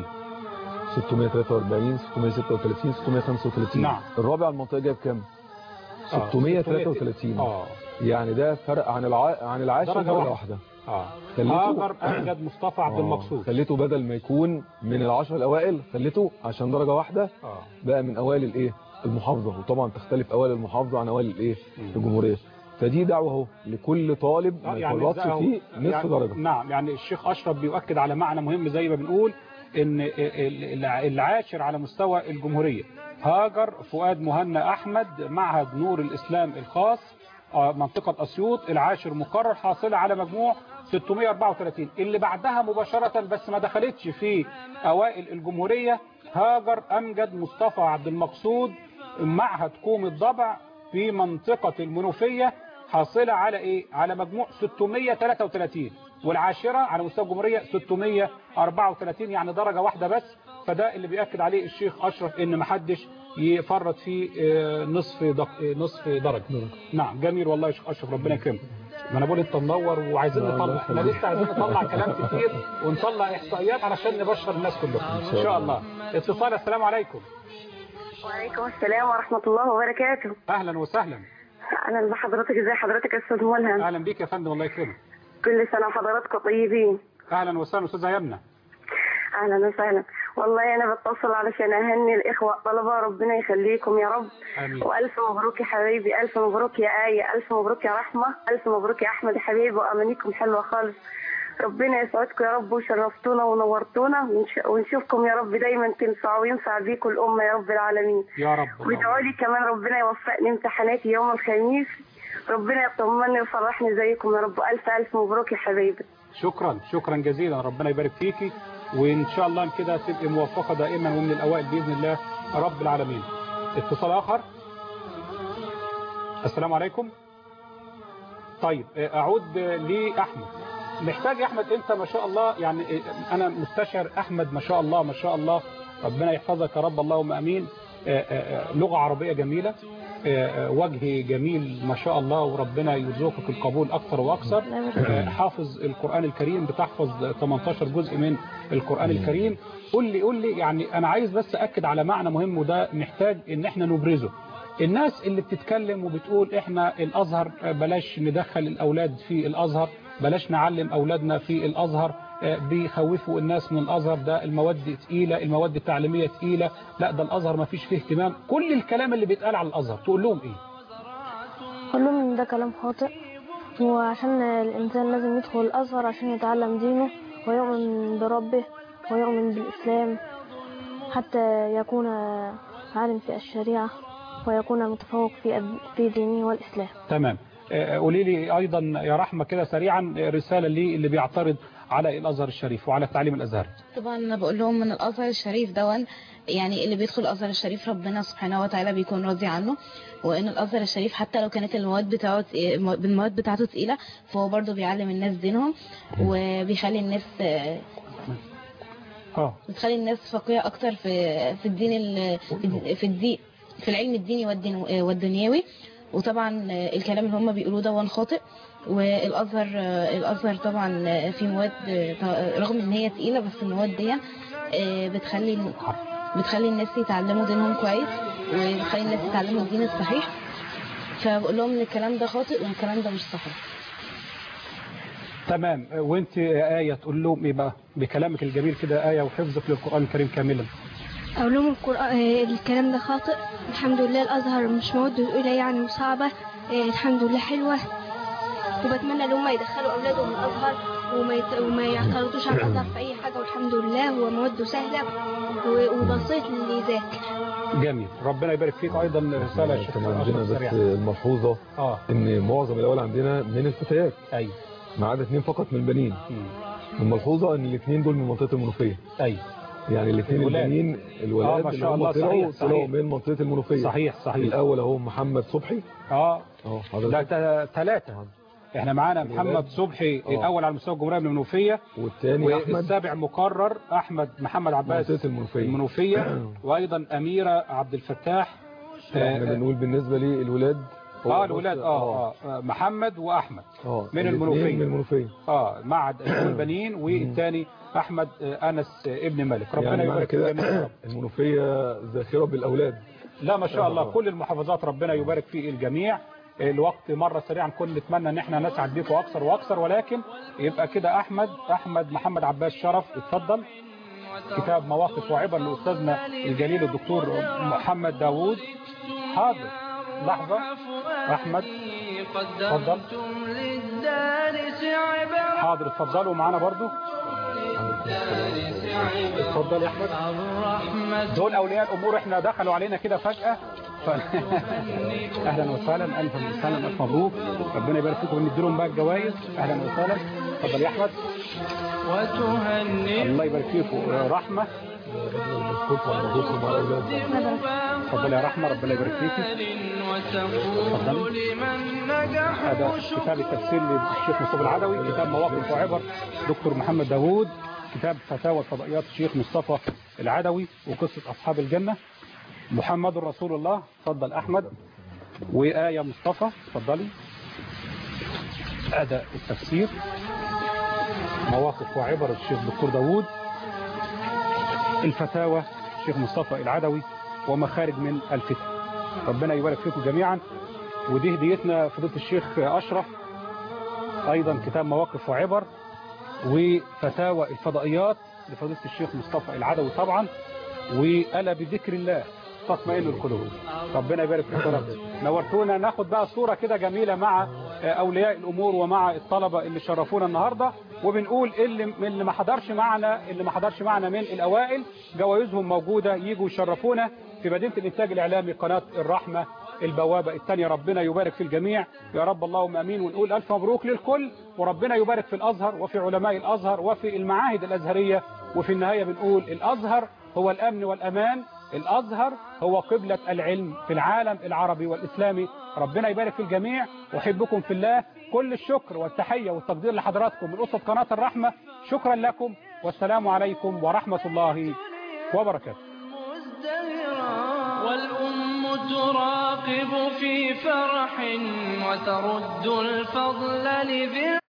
643 636 635 نعم. الرابع على المنطقه جايب كام آه، 633 اه يعني ده فرق عن الع... عن العاشر درجة درجه واحدة. واحده اه خليته- هاجر امجد مصطفى عبد آه، المقصود خليته بدل ما يكون من العشر الاوائل خليته عشان درجه واحده اه بقى من اوائل الايه المحافظه وطبعا تختلف اوائل المحافظه عن اوائل الايه الجمهوريه فدي دعوه اهو لكل طالب آه، ما يعني يفرطش ده هو- فيه نصف يعني درجه نعم يعني الشيخ أشرف بيؤكد على معنى مهم زي ما بنقول ان ال- ال- العاشر على مستوى الجمهورية هاجر فؤاد مهنا أحمد معهد نور الإسلام الخاص آه، منطقة أسيوط العاشر مقرر حاصلة على مجموع 634 اللي بعدها مباشرة بس ما دخلتش في أوائل الجمهورية هاجر أمجد مصطفى عبد المقصود معهد كوم الضبع في منطقة المنوفية حاصلة على ايه على مجموع 633 والعاشرة على مستوى الجمهورية 634 يعني درجة واحدة بس فده اللي بيأكد عليه الشيخ أشرف ان محدش يفرط في آه، نصف دق... آه، نصف درجة نعم جميل والله يا شيخ أشرف ربنا يكرمك ما انا بقول انت منور وعايزين لا، الله نطلع احنا يخليك. لسه عايزين نطلع كلام كتير ونطلع احصائيات علشان نبشر الناس كلهم ان شاء الله اتصال السلام عليكم وعليكم السلام ورحمة الله وبركاته اهلا وسهلا أهلا بحضرتك ازي حضرتك يا أستاذ ملهم اهلا بيك يا فندم الله يكرمك كل سنة وحضراتكم طيبين اهلا وسهلا استاذه يمنى أهلا وسهلا والله أنا بتصل علشان أهني الإخوة الطلبة ربنا يخليكم يا رب امين وألف مبروك يا حبيبي ألف مبروك يا آية ألف مبروك يا رحمة ألف مبروك يا أحمد يا حبيبي وأمانيكم حلوة خالص ربنا يسعدكم يا رب وشرفتونا ونورتونا ونش- ونشوفكم يا رب دايما تنفعوا وينفع بيكم الأمة يا رب العالمين يا رب وادعوا لي كمان ربنا يوفقني امتحاناتي يوم الخميس ربنا يطمني ويفرحني زيكم يا رب ألف ألف مبروك يا حبيبي شكرا شكرا جزيلا ربنا يبارك فيكي وان شاء الله كده تبقي موفقه دائما ومن الاوائل باذن الله رب العالمين اتصال اخر السلام عليكم طيب اعود لاحمد محتاج يا احمد انت ما شاء الله يعني انا مستشعر احمد ما شاء الله ما شاء الله ربنا يحفظك يا رب اللهم امين لغه عربيه جميله وجه جميل ما شاء الله وربنا يرزقك القبول اكثر واكثر حافظ القران الكريم بتحفظ 18 جزء من القران الكريم قول لي قول لي يعني انا عايز بس اكد على معنى مهم وده محتاج ان احنا نبرزه الناس اللي بتتكلم وبتقول احنا الازهر بلاش ندخل الاولاد في الازهر بلاش نعلم اولادنا في الازهر بيخوفوا الناس من الازهر ده المواد تقيله المواد التعليميه تقيله لا ده الازهر ما فيش فيه اهتمام كل الكلام اللي بيتقال على الازهر تقول لهم ايه أقول لهم إن ده كلام خاطئ وعشان الإنسان لازم يدخل الأزهر عشان يتعلم دينه ويؤمن بربه ويؤمن بالإسلام حتى يكون عالم في الشريعة ويكون متفوق في في دينه والإسلام تمام قولي لي ايضا يا رحمه كده سريعا رساله لي اللي بيعترض على الازهر الشريف وعلى التعليم الازهري طبعا انا بقول لهم من الازهر الشريف دون يعني اللي بيدخل الازهر الشريف ربنا سبحانه وتعالى بيكون راضي عنه وان الازهر الشريف حتى لو كانت المواد بتاعته المواد بتاعته تقيله فهو برضه بيعلم الناس دينهم وبيخلي الناس اه بتخلي الناس فقيهه اكتر في في الدين في الدين في العلم الديني والدين والدنيوي وطبعا الكلام اللي هم بيقولوه ده خاطئ والازهر الازهر طبعا في مواد رغم ان هي تقيله بس المواد دي بتخلي بتخلي الناس يتعلموا دينهم كويس وبتخلي الناس يتعلموا الدين الصحيح فبقول لهم ان الكلام ده خاطئ والكلام ده مش صحيح تمام وانت آية تقول لهم ايه بقى بكلامك الجميل كده آية وحفظك للقرآن الكريم كاملا أقول لهم القرآن الكلام ده خاطئ الحمد لله الأزهر مش مواد تقيلة يعني وصعبة الحمد لله حلوة وبتمنى ان هم يدخلوا أولادهم الأزهر وما, يت... وما يعترضوش على الأزهر في أي حاجة والحمد لله هو مواد سهلة وبسيط للي يذاكر جميل ربنا يبارك فيك أيضا رسالة يا شيخ كان عندنا بس الملحوظة آه. إن معظم الأول عندنا من الفتيات أيوة ما عدا اثنين فقط من البنين الملحوظة إن الاثنين دول من منطقة المنوفية أيوة يعني الاثنين البنين الولاد آه ما شاء الله طلعوا صحيح طلعوا صحيح من منطقة المنوفية صحيح صحيح الأول أهو محمد صبحي اه اه ده ثلاثة احنا معانا محمد صبحي أوه. الاول على مستوى الجمهوريه من المنوفيه والثاني احمد والسابع مقرر احمد محمد عباس منطقه المنوفيه المنوفيه وايضا اميره عبد الفتاح احنا بنقول بالنسبة للولاد هو اه بس- الولاد اه اه محمد واحمد اه من الاتنين المنوفيه من المنوفيه اه معهد أشؤون البنين والثاني احمد آه، انس آه، ابن مالك ربنا يعني معنى يبارك كده فيهم يا رب. المنوفيه ذاخرة بالأولاد لا ما شاء الله آه. كل المحافظات ربنا يبارك في الجميع الوقت مرة سريعا كل نتمنى ان احنا نسعد بيكم اكثر واكثر ولكن يبقى كده احمد احمد محمد عباس شرف اتفضل كتاب مواقف وعبر لاستاذنا الجليل الدكتور محمد داوود حاضر لحظة احمد اتفضل قدمتم للدارس عبرة حاضر اتفضلوا معانا برضو اتفضل يا احمد الرحمة دول اولياء الامور احنا دخلوا علينا كده فجأة ف... اهلا وسهلا الف وسهلا الف مبروك ربنا يبارك فيكم وندي لهم بقى الجوائز اهلا وسهلا اتفضل يا احمد وتهنئ الله يبارك فيكم رحمه اتفضل يا رحمه ربنا يبارك فيكي وتقول لمن نجح هذا كتاب التفسير للشيخ مصطفى العدوي كتاب مواقف وعبر دكتور محمد داوود كتاب فتاوى فضائيات الشيخ مصطفى العدوي وقصة أصحاب الجنة محمد رسول الله اتفضل أحمد وآية مصطفى اتفضلي أداء التفسير مواقف وعبر الشيخ دكتور داوود الفتاوى الشيخ مصطفى العدوي ومخارج من الفتن ربنا يبارك فيكم جميعا ودي هديتنا فضيلة الشيخ أشرف أيضا كتاب مواقف وعبر وفتاوى الفضائيات لفضيلة الشيخ مصطفى العدوي طبعا وألا بذكر الله تطمئن القلوب ربنا يبارك فيكم يا رب نورتونا ناخد بقى صورة كده جميلة مع أولياء الأمور ومع الطلبة اللي شرفونا النهاردة وبنقول اللي اللي ما حضرش معنا اللي ما حضرش معنا من الأوائل جوائزهم موجودة يجوا يشرفونا في مدينة الإنتاج الإعلامي قناة الرحمة البوابة الثانية ربنا يبارك في الجميع يا رب اللهم أمين ونقول ألف مبروك للكل وربنا يبارك في الأزهر وفي علماء الأزهر وفي المعاهد الأزهرية وفي النهاية بنقول الأزهر هو الأمن والأمان الأزهر هو قبلة العلم في العالم العربي والإسلامي ربنا يبارك في الجميع أحبكم في الله كل الشكر والتحية والتقدير لحضراتكم من أسرة قناة الرحمة شكرا لكم والسلام عليكم ورحمة الله وبركاته والأم تراقب في فرح وترد الفضل لذي